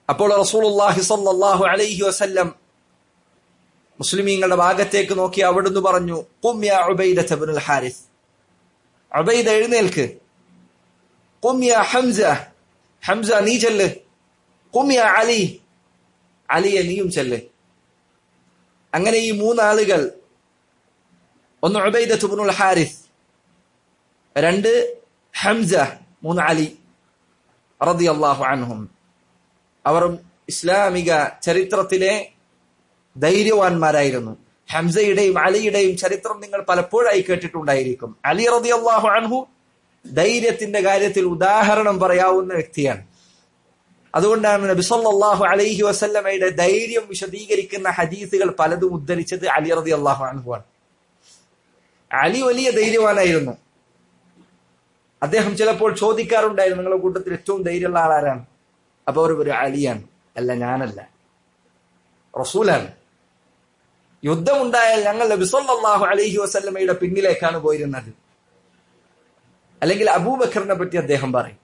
അപ്പോൾ റസൂലുള്ളാഹി സ്വല്ലല്ലാഹു അലൈഹി വസല്ലം മുസ്ലിമീങ്ങളുടെ ഭാഗത്തേക്ക് നോക്കി അവിടുന്ന് പറഞ്ഞു ഖും യാ ഉബൈദ ഇബ്നുൽ ഹാരിസ് ഉബൈദ എഴുന്നേൽക്ക് ഖും യാ ഹംസ ഹംസ നീ ചെല്ല് ഖും യാ അലി അലിയെ നീയും ചെല്ല് അങ്ങനെ ഈ മൂന്നാളുകൾ ഒന്ന് ഉബൈദ ഇബ്നുൽ ഹാരിസ് രണ്ട് ഹംസ മൂന്ന് അലി റളിയല്ലാഹു അൻഹും അവർ ഇസ്ലാമിക ചരിത്രത്തിലെ ധൈര്യവാന്മാരായിരുന്നു ഹംസയുടെയും അലിയുടെയും ചരിത്രം നിങ്ങൾ പലപ്പോഴായി കേട്ടിട്ടുണ്ടായിരിക്കും അലി റളിയല്ലാഹു അൻഹു ധൈര്യത്തിന്റെ കാര്യത്തിൽ ഉദാഹരണം പറയാവുന്ന വ്യക്തിയാണ് അതുകൊണ്ടാണ് നബി സല്ലല്ലാഹു അലൈഹി വസല്ലമയുടെ ധൈര്യം വിശദീകരിക്കുന്ന ഹദീസുകൾ പലതും ഉദ്ധരിച്ചത് അലി റളിയല്ലാഹു അൻഹു ആണ് അലി വലിയ ധൈര്യവാനായിരുന്നു അദ്ദേഹം ചിലപ്പോൾ ചോദിക്കാറുണ്ടായിരുന്നു നിങ്ങളുടെ കൂട്ടത്തിൽ ഏറ്റവും ധൈര്യമുള്ള ആളാരാണ് അപ്പൊ അവർ ഒരു അലിയാണ് അല്ല ഞാനല്ല റസൂലാണ് യുദ്ധമുണ്ടായാൽ ഞങ്ങൾ നബി സല്ലല്ലാഹു അലൈഹി വസല്ലമയുടെ പിന്നിലേക്കാണ് പോയിരുന്നത് അല്ലെങ്കിൽ അബൂബക്കറിനെ പറ്റി അദ്ദേഹം പറയും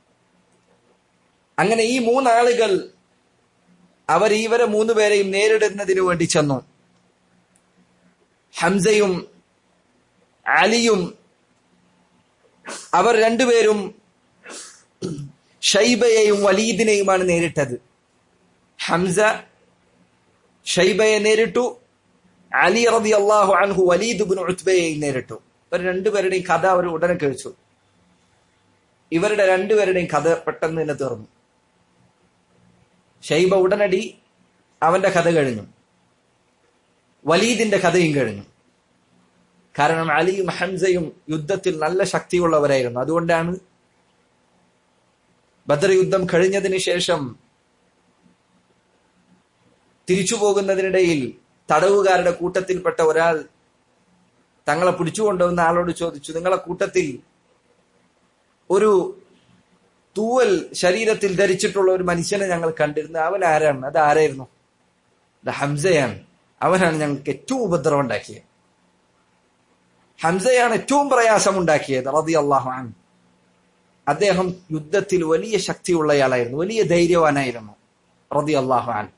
അങ്ങനെ ഈ മൂന്നാളുകൾ അവർ ഇവരെ മൂന്നുപേരെയും നേരിടുന്നതിന് വേണ്ടി ചെന്നു ഹംസയും അലിയും അവർ രണ്ടുപേരും ഷൈബയെയും വലീദിനെയുമാണ് നേരിട്ടത് ഹംസ ഷൈബയെ നേരിട്ടു അലി റബി അള്ളാഹു അൻഹു വലീദ് ബിൻ ഉത്ബയെയും നേരിട്ടു ഇവർ രണ്ടുപേരുടെയും കഥ അവർ ഉടനെ കഴിച്ചു ഇവരുടെ രണ്ടുപേരുടെയും കഥ പെട്ടെന്ന് തന്നെ തീർന്നു ഷൈബ ഉടനടി അവന്റെ കഥ കഴിഞ്ഞു വലീദിന്റെ കഥയും കഴിഞ്ഞു കാരണം അലിയും ഹംസയും യുദ്ധത്തിൽ നല്ല ശക്തിയുള്ളവരായിരുന്നു അതുകൊണ്ടാണ് ബദർ യുദ്ധം കഴിഞ്ഞതിന് ശേഷം തിരിച്ചു പോകുന്നതിനിടയിൽ തടവുകാരുടെ കൂട്ടത്തിൽപ്പെട്ട ഒരാൾ തങ്ങളെ പിടിച്ചുകൊണ്ടുവന്ന ആളോട് ചോദിച്ചു നിങ്ങളെ കൂട്ടത്തിൽ ഒരു തൂവൽ ശരീരത്തിൽ ധരിച്ചിട്ടുള്ള ഒരു മനുഷ്യനെ ഞങ്ങൾ കണ്ടിരുന്നു അവൻ ആരാണ് അത് ആരായിരുന്നു അത് ഹംസയാണ് അവനാണ് ഞങ്ങൾക്ക് ഏറ്റവും ഉപദ്രവം ഉണ്ടാക്കിയത് ഹംസയാണ് ഏറ്റവും പ്രയാസം ഉണ്ടാക്കിയത് റതി അള്ളാഹു അദ്ദേഹം യുദ്ധത്തിൽ വലിയ ശക്തിയുള്ളയാളായിരുന്നു വലിയ ധൈര്യവാനായിരുന്നു റതി അള്ളാഹു അൻ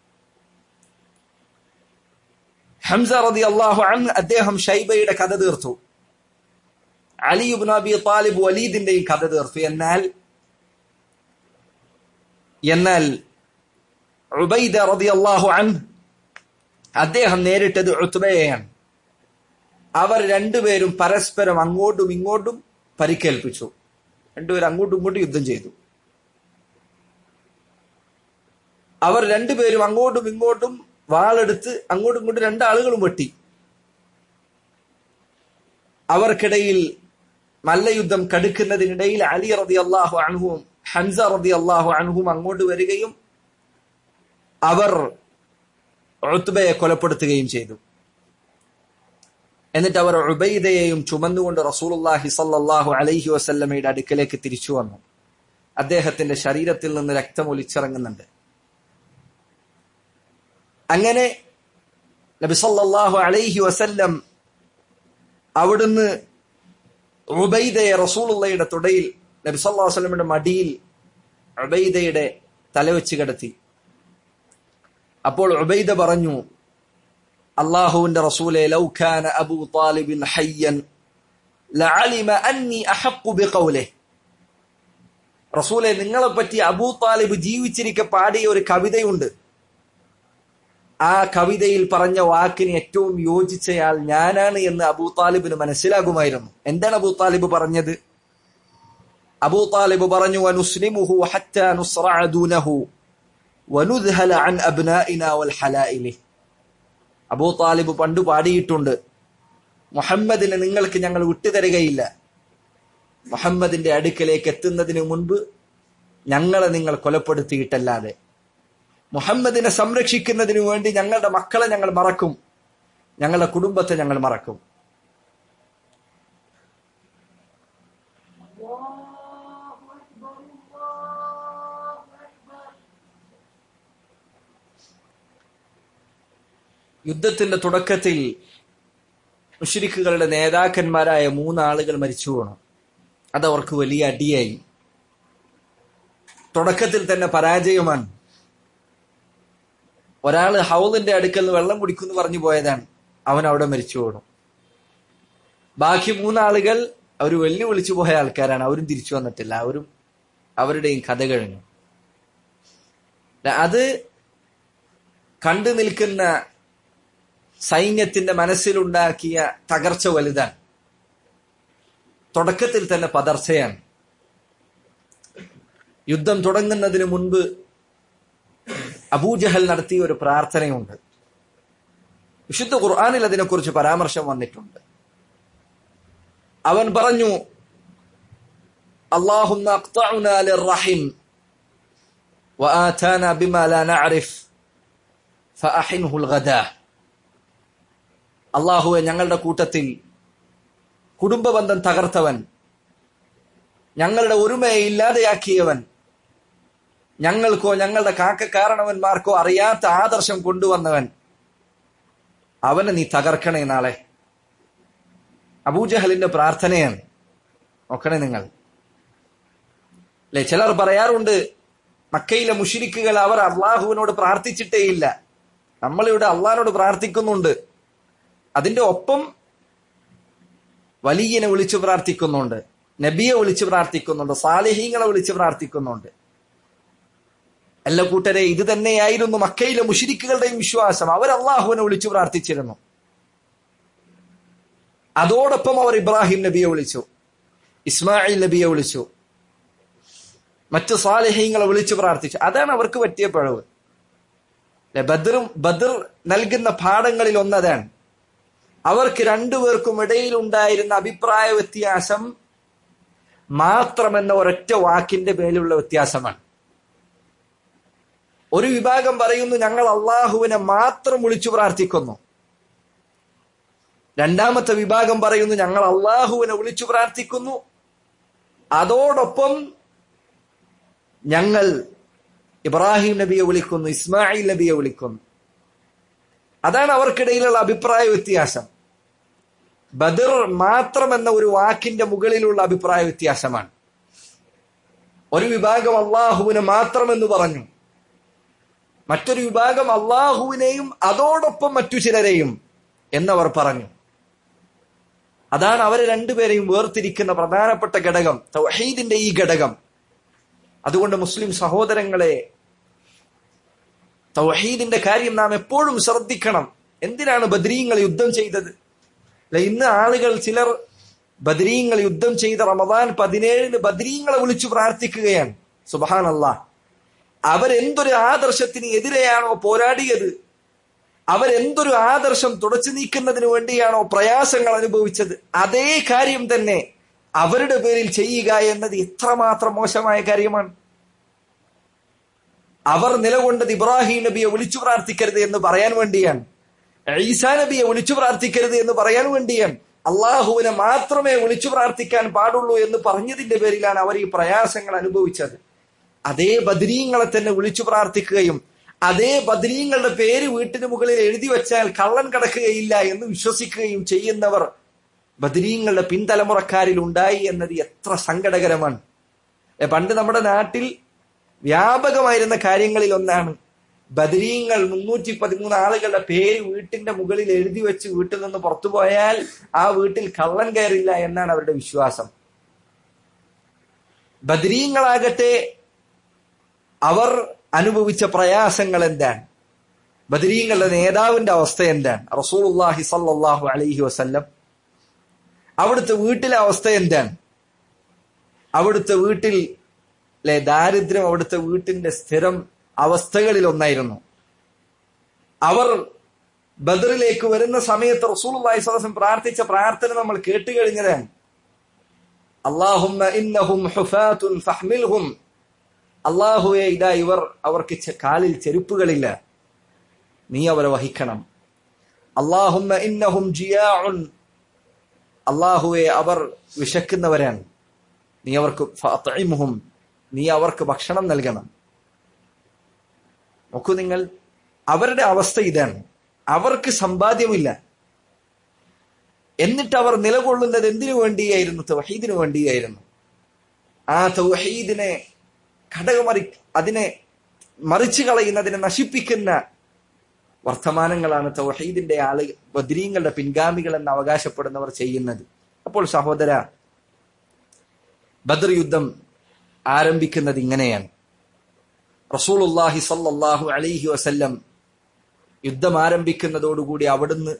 ഹംസ റതി അള്ളാഹു അൻ അദ്ദേഹം ഷൈബയുടെ കഥ തീർത്തു അലിയുബ് നബി താലിബ് വലീദിന്റെയും കഥ തീർത്തു എന്നാൽ എന്നാൽ ഉബൈദ റതി അള്ളാഹു അൻ അദ്ദേഹം നേരിട്ടത് ഉത്ബയെയാണ് അവർ രണ്ടുപേരും പരസ്പരം അങ്ങോട്ടും ഇങ്ങോട്ടും പരിക്കേൽപ്പിച്ചു രണ്ടുപേരും അങ്ങോട്ടും ഇങ്ങോട്ടും യുദ്ധം ചെയ്തു അവർ രണ്ടുപേരും അങ്ങോട്ടും ഇങ്ങോട്ടും വാളെടുത്ത് അങ്ങോട്ടും ഇങ്ങോട്ടും രണ്ടാളുകളും വെട്ടി അവർക്കിടയിൽ മല്ലയുദ്ധം കടുക്കുന്നതിനിടയിൽ അലി റതി അള്ളാഹു അൻഹുവും ഹംസ റതി അള്ളാഹു അൻഹും അങ്ങോട്ട് വരികയും അവർ ഉത്ബയെ കൊലപ്പെടുത്തുകയും ചെയ്തു എന്നിട്ട് അവർ ഉബൈദയെയും ചുമന്നുകൊണ്ട് റസൂലുള്ളാഹി സല്ലല്ലാഹു അലൈഹി വസല്ലമയുടെ അടുക്കലേക്ക് തിരിച്ചു വന്നു അദ്ദേഹത്തിന്റെ ശരീരത്തിൽ നിന്ന് രക്തം ഒലിച്ചിറങ്ങുന്നുണ്ട് അങ്ങനെ നബി സല്ലല്ലാഹു അലൈഹി വസല്ലം അവിടുന്ന് ഉബൈദയെ റസൂലുള്ളയുടെ തുടയിൽ നബി സല്ലല്ലാഹു അലൈഹി വസല്ലമയുടെ മടിയിൽ ഉബൈദയുടെ തലവെച്ച് കിടത്തി അപ്പോൾ ഉബൈദ പറഞ്ഞു അള്ളാഹുവിന്റെ റസൂലെ ലൗ കാന അബൂ താലിബിൻ ഹയ്യൻ ലഅലിമ അന്നി അഹഖു ബിഖൗലിഹി റസൂലെ നിങ്ങളെ പറ്റി അബൂ താലിബ് ജീവിച്ചിരിക്കെ പാടിയ ഒരു കവിതയുണ്ട് ആ കവിതയിൽ പറഞ്ഞ വാക്കിന് ഏറ്റവും യോജിച്ചയാൾ ഞാനാണ് എന്ന് അബൂ താലിബിന് മനസ്സിലാകുമായിരുന്നു എന്താണ് അബൂ താലിബ് പറഞ്ഞത് അബൂ താലിബ് പറഞ്ഞു വനുസ്ലിമുഹു ഹത്താ നുസ്റഅ ദൂനഹു വനുദ്ഹല അൻ അബ്നാഇന വൽ ഹലായിലി അബൂ താലിബ് പണ്ട് പാടിയിട്ടുണ്ട് മുഹമ്മദിനെ നിങ്ങൾക്ക് ഞങ്ങൾ വിട്ടുതരികയില്ല മുഹമ്മദിന്റെ അടുക്കലേക്ക് എത്തുന്നതിന് മുൻപ് ഞങ്ങളെ നിങ്ങൾ കൊലപ്പെടുത്തിയിട്ടല്ലാതെ മുഹമ്മദിനെ സംരക്ഷിക്കുന്നതിന് വേണ്ടി ഞങ്ങളുടെ മക്കളെ ഞങ്ങൾ മറക്കും ഞങ്ങളുടെ കുടുംബത്തെ ഞങ്ങൾ മറക്കും യുദ്ധത്തിന്റെ തുടക്കത്തിൽ മുഷരിക്കുകളുടെ നേതാക്കന്മാരായ മൂന്നാളുകൾ മരിച്ചു പോകണം അതവർക്ക് വലിയ അടിയായി തുടക്കത്തിൽ തന്നെ പരാജയമാണ് ഒരാള് ഹൗലിന്റെ അടുക്കൽ നിന്ന് വെള്ളം കുടിക്കുന്നു പറഞ്ഞു പോയതാണ് അവൻ അവിടെ മരിച്ചു പോകണം ബാക്കി മൂന്നാളുകൾ അവർ വെല്ലു വിളിച്ചു പോയ ആൾക്കാരാണ് അവരും തിരിച്ചു വന്നിട്ടില്ല അവരും അവരുടെയും കഥ കഴിഞ്ഞു അത് കണ്ടു നിൽക്കുന്ന സൈന്യത്തിന്റെ മനസ്സിലുണ്ടാക്കിയ തകർച്ച വലുതാണ് തുടക്കത്തിൽ തന്നെ പതർച്ചയാണ് യുദ്ധം തുടങ്ങുന്നതിന് മുൻപ് അബൂജഹൽ നടത്തിയ ഒരു പ്രാർത്ഥനയുണ്ട് വിശുദ്ധ ഖുർആാനിൽ അതിനെക്കുറിച്ച് പരാമർശം വന്നിട്ടുണ്ട് അവൻ പറഞ്ഞു اللهم اقطعنا للرحم وآتانا بما لا نعرف فأحنه الغداء അള്ളാഹുവെ ഞങ്ങളുടെ കൂട്ടത്തിൽ കുടുംബ ബന്ധം തകർത്തവൻ ഞങ്ങളുടെ ഒരുമയെ ഇല്ലാതെയാക്കിയവൻ ഞങ്ങൾക്കോ ഞങ്ങളുടെ കാക്കക്കാരണവന്മാർക്കോ അറിയാത്ത ആദർശം കൊണ്ടുവന്നവൻ അവനെ നീ തകർക്കണേ നാളെ അബൂജഹലിന്റെ പ്രാർത്ഥനയാണ് നോക്കണേ നിങ്ങൾ അല്ലെ ചിലർ പറയാറുണ്ട് മക്കയിലെ മുഷിരിക്കുകൾ അവർ അള്ളാഹുവിനോട് പ്രാർത്ഥിച്ചിട്ടേയില്ല നമ്മളിവിടെ അള്ളാഹിനോട് പ്രാർത്ഥിക്കുന്നുണ്ട് അതിന്റെ ഒപ്പം വലിയനെ വിളിച്ചു പ്രാർത്ഥിക്കുന്നുണ്ട് നബിയെ വിളിച്ചു പ്രാർത്ഥിക്കുന്നുണ്ട് സാലിഹീങ്ങളെ വിളിച്ചു പ്രാർത്ഥിക്കുന്നുണ്ട് എല്ലാ കൂട്ടരെ ഇത് തന്നെയായിരുന്നു മക്കയിലെ മുഷിരിക്കുകളുടെയും വിശ്വാസം അവർ അള്ളാഹുവിനെ വിളിച്ചു പ്രാർത്ഥിച്ചിരുന്നു അതോടൊപ്പം അവർ ഇബ്രാഹിം നബിയെ വിളിച്ചു ഇസ്മായിൽ നബിയെ വിളിച്ചു മറ്റു സാലിഹ്യങ്ങളെ വിളിച്ചു പ്രാർത്ഥിച്ചു അതാണ് അവർക്ക് പറ്റിയ പിഴവ് ബദറും ബദർ നൽകുന്ന പാഠങ്ങളിൽ ഒന്നതാണ് അവർക്ക് രണ്ടുപേർക്കും ഇടയിൽ ഉണ്ടായിരുന്ന അഭിപ്രായ വ്യത്യാസം മാത്രമെന്ന ഒരൊറ്റ വാക്കിന്റെ മേലുള്ള വ്യത്യാസമാണ് ഒരു വിഭാഗം പറയുന്നു ഞങ്ങൾ അള്ളാഹുവിനെ മാത്രം വിളിച്ചു പ്രാർത്ഥിക്കുന്നു രണ്ടാമത്തെ വിഭാഗം പറയുന്നു ഞങ്ങൾ അള്ളാഹുവിനെ വിളിച്ചു പ്രാർത്ഥിക്കുന്നു അതോടൊപ്പം ഞങ്ങൾ ഇബ്രാഹിം നബിയെ വിളിക്കുന്നു ഇസ്മായിൽ നബിയെ വിളിക്കുന്നു അതാണ് അവർക്കിടയിലുള്ള അഭിപ്രായ വ്യത്യാസം ബദർ മാത്രം എന്ന ഒരു വാക്കിന്റെ മുകളിലുള്ള അഭിപ്രായ വ്യത്യാസമാണ് ഒരു വിഭാഗം അള്ളാഹുവിനെ മാത്രം എന്ന് പറഞ്ഞു മറ്റൊരു വിഭാഗം അള്ളാഹുവിനെയും അതോടൊപ്പം മറ്റു ചിലരെയും എന്നവർ പറഞ്ഞു അതാണ് അവരെ രണ്ടുപേരെയും വേർതിരിക്കുന്ന പ്രധാനപ്പെട്ട ഘടകം തൗഹീദിന്റെ ഈ ഘടകം അതുകൊണ്ട് മുസ്ലിം സഹോദരങ്ങളെ തൗഹീദിന്റെ കാര്യം നാം എപ്പോഴും ശ്രദ്ധിക്കണം എന്തിനാണ് ബദ്രീങ്ങൾ യുദ്ധം ചെയ്തത് അല്ല ഇന്ന് ആളുകൾ ചിലർ ബദ്രീങ്ങൾ യുദ്ധം ചെയ്ത റമദാൻ പതിനേഴിന് ബദ്രീങ്ങളെ വിളിച്ചു പ്രാർത്ഥിക്കുകയാണ് സുബാൻ അള്ളാഹ് അവരെന്തൊരു ആദർശത്തിന് എതിരെയാണോ പോരാടിയത് അവരെന്തൊരു ആദർശം തുടച്ചു നീക്കുന്നതിന് വേണ്ടിയാണോ പ്രയാസങ്ങൾ അനുഭവിച്ചത് അതേ കാര്യം തന്നെ അവരുടെ പേരിൽ ചെയ്യുക എന്നത് എത്രമാത്രം മോശമായ കാര്യമാണ് അവർ നിലകൊണ്ടത് ഇബ്രാഹിം നബിയെ വിളിച്ചു പ്രാർത്ഥിക്കരുത് എന്ന് പറയാൻ വേണ്ടിയാണ് ഈസാ നബിയെ വിളിച്ചു പ്രാർത്ഥിക്കരുത് എന്ന് പറയാൻ വേണ്ടിയാണ് അള്ളാഹുവിനെ മാത്രമേ വിളിച്ചു പ്രാർത്ഥിക്കാൻ പാടുള്ളൂ എന്ന് പറഞ്ഞതിന്റെ പേരിലാണ് അവർ ഈ പ്രയാസങ്ങൾ അനുഭവിച്ചത് അതേ ബദരീങ്ങളെ തന്നെ വിളിച്ചു പ്രാർത്ഥിക്കുകയും അതേ ബദരീങ്ങളുടെ പേര് വീട്ടിന് മുകളിൽ എഴുതി വെച്ചാൽ കള്ളൻ കിടക്കുകയില്ല എന്ന് വിശ്വസിക്കുകയും ചെയ്യുന്നവർ ബദരീങ്ങളുടെ പിൻതലമുറക്കാരിൽ ഉണ്ടായി എന്നത് എത്ര സങ്കടകരമാണ് പണ്ട് നമ്മുടെ നാട്ടിൽ വ്യാപകമായിരുന്ന കാര്യങ്ങളിൽ ഒന്നാണ് ബദരീങ്ങൾ മുന്നൂറ്റി പതിമൂന്ന് ആളുകളുടെ പേര് വീട്ടിന്റെ മുകളിൽ എഴുതി വെച്ച് വീട്ടിൽ നിന്ന് പുറത്തു പോയാൽ ആ വീട്ടിൽ കള്ളൻ കയറില്ല എന്നാണ് അവരുടെ വിശ്വാസം ബദരീങ്ങളാകട്ടെ അവർ അനുഭവിച്ച പ്രയാസങ്ങൾ എന്താണ് ബദരീങ്ങളുടെ നേതാവിന്റെ അവസ്ഥ എന്താണ് റസൂലുല്ലാഹി സല്ലാഹു അലൈഹി വസല്ലം അവിടുത്തെ വീട്ടിലെ അവസ്ഥ എന്താണ് അവിടുത്തെ വീട്ടിൽ അല്ലെ ദാരിദ്ര്യം അവിടുത്തെ വീട്ടിന്റെ സ്ഥിരം അവസ്ഥകളിൽ ഒന്നായിരുന്നു അവർ ബദറിലേക്ക് വരുന്ന സമയത്ത് റസൂൽ അള്ളാഹിസ്വലം പ്രാർത്ഥിച്ച പ്രാർത്ഥന നമ്മൾ കേട്ടുകഴിഞ്ഞതാണ് അള്ളാഹുമ്മ ഇന്നഹും ഹുഫാത്തുൻ ഫഹ്മിൽഹും അള്ളാഹുവെ ഇതാ ഇവർ അവർക്ക് കാലിൽ ചെരുപ്പുകളില്ല നീ അവരെ വഹിക്കണം അള്ളാഹുമ്മ ഇന്നഹും ജിയാഉൻ അള്ളാഹുവെ അവർ വിശക്കുന്നവരാണ് നീ അവർക്ക് ഫഅത്ഇംഹും നീ അവർക്ക് ഭക്ഷണം നൽകണം നോക്കൂ നിങ്ങൾ അവരുടെ അവസ്ഥ ഇതാണ് അവർക്ക് സമ്പാദ്യമില്ല എന്നിട്ട് അവർ നിലകൊള്ളുന്നത് എന്തിനു വേണ്ടിയായിരുന്നു തൗഹീദിനു വേണ്ടിയായിരുന്നു ആ തൗഹീദിനെ ഘടകമറി അതിനെ മറിച്ചു കളയുന്ന അതിനെ നശിപ്പിക്കുന്ന വർത്തമാനങ്ങളാണ് തൗഹീദിന്റെ ആള് ബദ്രീങ്ങളുടെ പിൻഗാമികൾ എന്ന് അവകാശപ്പെടുന്നവർ ചെയ്യുന്നത് അപ്പോൾ സഹോദര ബദർ യുദ്ധം ആരംഭിക്കുന്നത് ഇങ്ങനെയാണ് റസൂലുല്ലാഹി സല്ലല്ലാഹു അലൈഹി വസല്ലം യുദ്ധം ആരംഭിക്കുന്നതോടുകൂടി അവിടുന്ന്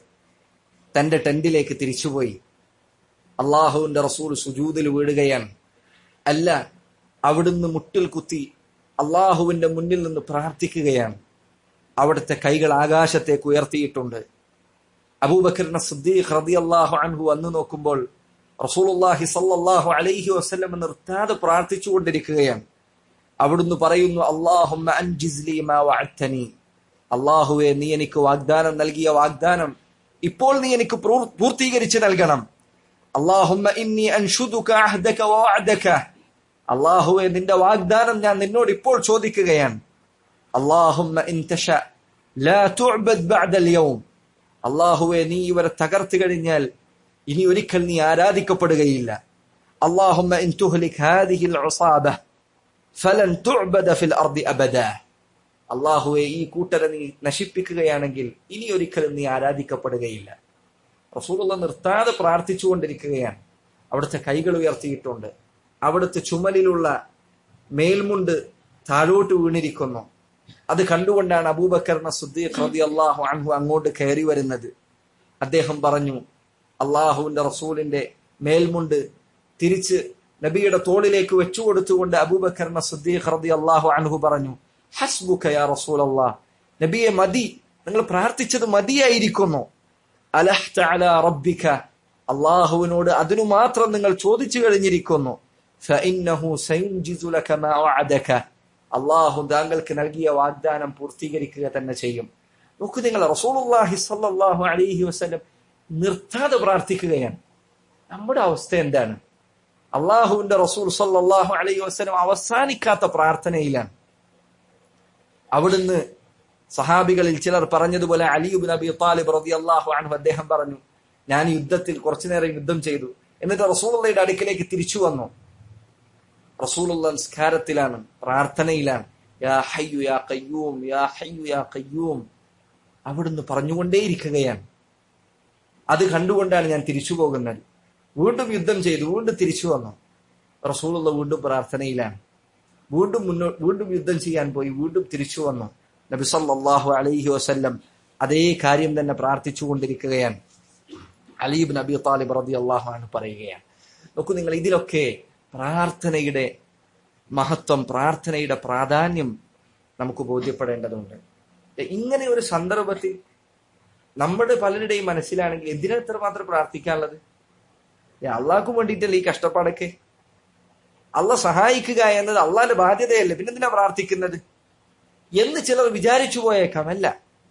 തന്റെ ടെന്റിലേക്ക് തിരിച്ചുപോയി അള്ളാഹുവിന്റെ റസൂൽ സുജൂദിൽ വീഴുകയാണ് അല്ല അവിടുന്ന് മുട്ടിൽ കുത്തി അള്ളാഹുവിന്റെ മുന്നിൽ നിന്ന് പ്രാർത്ഥിക്കുകയാണ് അവിടുത്തെ കൈകൾ ആകാശത്തേക്ക് ഉയർത്തിയിട്ടുണ്ട് അബൂബക്കറിന് സിദ്ദീഖ് റളിയല്ലാഹു അൻഹു വന്നു നോക്കുമ്പോൾ റസൂലുള്ളാഹി സല്ലല്ലാഹു അലൈഹി വസല്ലം നിർത്താതെ പ്രാർത്ഥിച്ചുകൊണ്ടിരിക്കുകയാണ് അവിടുന്ന് പറയുന്നു അള്ളാഹുമ്മ അൻജിസ്ലി മാ വഅദ്തനി അള്ളാഹുവെ നീ എനിക്ക് വാഗ്ദാനം നൽകിയ വാഗ്ദാനം ഇപ്പോൾ നീ എനിക്ക് പൂർ- പൂർത്തീകരിച്ച് നൽകണം അള്ളാഹുമ്മ ഇന്നി അൻഷുദുക അഹ്ദക വവഅദക അള്ളാഹുവെ നിന്റെ വാഗ്ദാനം ഞാൻ നിന്നോട് ഇപ്പോൾ ചോദിക്കുകയാണ് അള്ളാഹുമ്മ ഇൻ തശ ലാ തുഅബദ് ബഅദൽ യൗം അള്ളാഹുവെ നീ ഇവരെ തകർത്ത് കഴിഞ്ഞാൽ ഇനി ഒരിക്കൽ നീ ആരാധിക്കപ്പെടുകയില്ല അള്ളാഹുമ്മ ഇൻ തുഹ്ലിക് ഹാദിഹിൽ ഉസാബ ഫലൻ തുഅബദ ഫിൽ അർദി അബദ അള്ളാഹുവെ ഈ കൂട്ടരെ നീ നശിപ്പിക്കുകയാണെങ്കിൽ ഇനി ഒരിക്കലും നീ ആരാധിക്കപ്പെടുകയില്ല റസൂലുള്ള നിർത്താതെ പ്രാർത്ഥിച്ചുകൊണ്ടിരിക്കുകയാണ് അവിടുത്തെ കൈകൾ ഉയർത്തിയിട്ടുണ്ട് അവിടുത്തെ ചുമലിലുള്ള മേൽമുണ്ട് താഴോട്ട് വീണിരിക്കുന്നു അത് കണ്ടുകൊണ്ടാണ് അബൂബക്കറിന സുദ്ദീഖ് റളിയല്ലാഹു അൻഹു അങ്ങോട്ട് കയറി വരുന്നത് അദ്ദേഹം പറഞ്ഞു അള്ളാഹുവിന്റെ റസൂലിന്റെ മേൽമുണ്ട് തിരിച്ച് നബിയുടെ തോളിലേക്ക് വെച്ചു കൊടുത്തുകൊണ്ട് അബൂബക്കറിന സുദ്ദീഖ് റളിയല്ലാഹു അൻഹു പറഞ്ഞു ഹസ്ബുക യാ റസൂലല്ലാഹ് നബിയെ മതി നിങ്ങൾ പ്രാർത്ഥിച്ചത് മതിയായിരിക്കുന്നു അലഹ്ത അല റബ്ബിക അള്ളാഹുവിനോട് അതിനു മാത്രം നിങ്ങൾ ചോദിച്ചു കഴിഞ്ഞിരിക്കുന്നു ഫഇന്നഹു സയുൻജിസു ലക മാ വഅദക അള്ളാഹു താങ്കൾക്ക് നൽകിയ വാഗ്ദാനം പൂർത്തീകരിക്കുക തന്നെ ചെയ്യും നോക്കൂ നിങ്ങൾ റസൂലുള്ളാഹി സ്വല്ലല്ലാഹു അലൈഹി വസല്ലം നിർത്താതെ പ്രാർത്ഥിക്കുകയാണ് നമ്മുടെ അവസ്ഥ എന്താണ് അള്ളാഹുവിന്റെ റസൂൽ സല്ലല്ലാഹു അലൈഹി വസല്ലം അവസാനിക്കാത്ത പ്രാർത്ഥനയിലാണ് അവിടുന്ന് സഹാബികളിൽ ചിലർ പറഞ്ഞതുപോലെ അലിയുബിൻ അബി താലിബ് റളിയല്ലാഹു അൻഹു അദ്ദേഹം പറഞ്ഞു ഞാൻ യുദ്ധത്തിൽ കുറച്ചു നേരം യുദ്ധം ചെയ്തു എന്നിട്ട് റസൂലുള്ളയുടെ അടുക്കിലേക്ക് തിരിച്ചു വന്നു റസൂലുള്ള നിസ്കാരത്തിലാണ് പ്രാർത്ഥനയിലാണ് യാ ഹയ്യു യാ ഖയ്യൂം യാ ഹയ്യു യാ ഖയ്യൂം അവിടുന്ന് പറഞ്ഞുകൊണ്ടേയിരിക്കുകയാണ് അത് കണ്ടുകൊണ്ടാണ് ഞാൻ തിരിച്ചു പോകുന്നത് വീണ്ടും യുദ്ധം ചെയ്തു വീണ്ടും തിരിച്ചു വന്നു റസൂലുള്ള വീണ്ടും പ്രാർത്ഥനയിലാണ് വീണ്ടും മുന്നോ വീണ്ടും യുദ്ധം ചെയ്യാൻ പോയി വീണ്ടും തിരിച്ചു വന്നു നബി സല്ലല്ലാഹു അലൈഹി വസല്ലം അതേ കാര്യം തന്നെ പ്രാർത്ഥിച്ചുകൊണ്ടിരിക്കുകയാണ് അലീബ് നബി താലിബ് റതി അള്ളാഹു ആണ് പറയുകയാണ് നോക്കൂ നിങ്ങൾ ഇതിലൊക്കെ പ്രാർത്ഥനയുടെ മഹത്വം പ്രാർത്ഥനയുടെ പ്രാധാന്യം നമുക്ക് ബോധ്യപ്പെടേണ്ടതുണ്ട് ഇങ്ങനെ ഒരു സന്ദർഭത്തിൽ നമ്മുടെ പലരുടെയും മനസ്സിലാണെങ്കിൽ എന്തിനാ ഇത്ര മാത്രം പ്രാർത്ഥിക്കാനുള്ളത് അള്ളാഹ്ക്ക് വേണ്ടിയിട്ടല്ലേ ഈ കഷ്ടപ്പാടൊക്കെ അള്ള സഹായിക്കുക എന്നത് അള്ളാന്റെ ബാധ്യതയല്ലേ പിന്നെന്തിനാ പ്രാർത്ഥിക്കുന്നത് എന്ന് ചിലർ വിചാരിച്ചു പോയേക്കാം അല്ല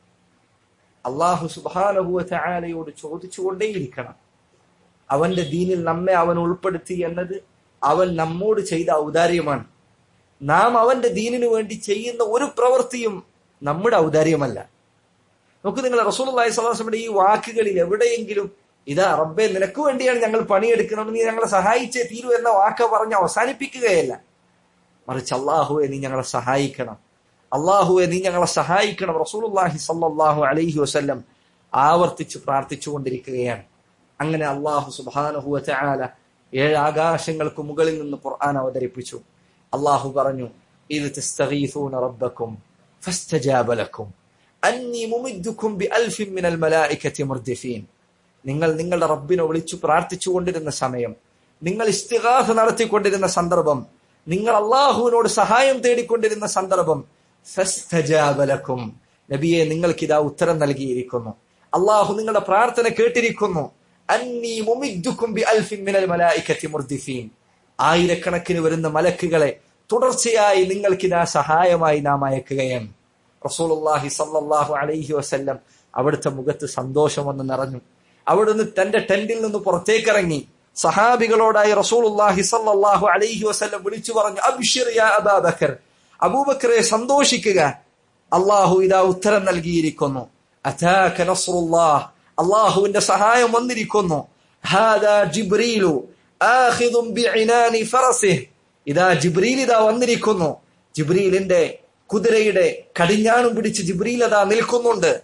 അള്ളാഹു സുബാനഹുവലയോട് ചോദിച്ചുകൊണ്ടേയിരിക്കണം അവന്റെ ദീനിൽ നമ്മെ അവൻ ഉൾപ്പെടുത്തി എന്നത് അവൻ നമ്മോട് ചെയ്ത ഔദാര്യമാണ് നാം അവന്റെ ദീനിനു വേണ്ടി ചെയ്യുന്ന ഒരു പ്രവൃത്തിയും നമ്മുടെ ഔദാര്യമല്ല നോക്ക് നിങ്ങൾ റസൂൽ അള്ളഹി സ്വലാസ്ലമിന്റെ ഈ വാക്കുകളിൽ എവിടെയെങ്കിലും ഇതാ റബ്ബെ നിനക്ക് വേണ്ടിയാണ് ഞങ്ങൾ പണിയെടുക്കണം നീ ഞങ്ങളെ സഹായിച്ചേ തീരൂ എന്ന വാക്ക് പറഞ്ഞ് അവസാനിപ്പിക്കുകയല്ല മറിച്ച് അള്ളാഹുവെ നീ ഞങ്ങളെ സഹായിക്കണം അള്ളാഹുവെ നീ ഞങ്ങളെ സഹായിക്കണം റസൂലുല്ലാഹി സല്ലാഹു അലൈഹി വസ്ല്ലം ആവർത്തിച്ച് പ്രാർത്ഥിച്ചുകൊണ്ടിരിക്കുകയാണ് അങ്ങനെ അള്ളാഹു സുബാനഹുവ ചാല ഏഴ് ആകാശങ്ങൾക്ക് മുകളിൽ നിന്ന് ഖുർആൻ അവതരിപ്പിച്ചു അള്ളാഹു പറഞ്ഞു ഇത് തസ്തഗീസൂന റബ്ബക്കും ഫസ്തജാബ ലക്കും അന്നി മുമിദ്ദുക്കും ബിഅൽഫിൻ മിനൽ മലായികത്തി മുർദിഫീൻ നിങ്ങൾ നിങ്ങളുടെ റബ്ബിനെ വിളിച്ചു പ്രാർത്ഥിച്ചുകൊണ്ടിരുന്ന സമയം നിങ്ങൾ ഇസ്തിഗാസ നടത്തിക്കൊണ്ടിരുന്ന സന്ദർഭം നിങ്ങൾ അള്ളാഹുവിനോട് സഹായം തേടിക്കൊണ്ടിരുന്ന സന്ദർഭം ഫസ്തജാബലക്കും നബിയെ നിങ്ങൾക്ക് ഇതാ ഉത്തരം നൽകിയിരിക്കുന്നു അള്ളാഹു നിങ്ങളുടെ പ്രാർത്ഥന കേട്ടിരിക്കുന്നു അന്നീ മുമിദ്ദുക്കും ബിഅൽഫിൻ മിനൽ മലായികത്തി മുർദിഫീൻ ആയിരക്കണക്കിന് വരുന്ന മലക്കുകളെ തുടർച്ചയായി നിങ്ങൾക്കിതാ സഹായമായി നാം അയക്കുകയാണ് റസൂലുള്ളാഹി സല്ലല്ലാഹു അലൈഹി വസല്ലം അവിടുത്തെ മുഖത്ത് സന്തോഷം വന്ന് നിറഞ്ഞു അവിടുന്ന് തന്റെ ടെന്റിൽ നിന്ന് പുറത്തേക്കിറങ്ങി സഹാബികളോടായി റസൂലുള്ളാഹി സല്ലല്ലാഹു അലൈഹി വസല്ലം വിളിച്ചു പറഞ്ഞു അബ്ഷിർ യാ അബൂബക്കർ അബൂബക്കറെ സന്തോഷിക്കുക അള്ളാഹു ഇതാ ഉത്തരം നൽകിയിരിക്കുന്നു അതാക നസ്റുല്ലാഹ് അള്ളാഹുവിന്റെ സഹായം വന്നിരിക്കുന്നു ഹാദാ ജിബ്രീലു ആഖിദും ബിഇനാനി ഫറസിഹ് ഇതാ ജിബ്രീൽ ഇതാ വന്നിരിക്കുന്നു ജിബ്രീലിന്റെ കുതിരയുടെ കടിഞ്ഞാണും പിടിച്ച് ജിബ്രീൽ അതാ നിൽക്കുന്നുണ്ട്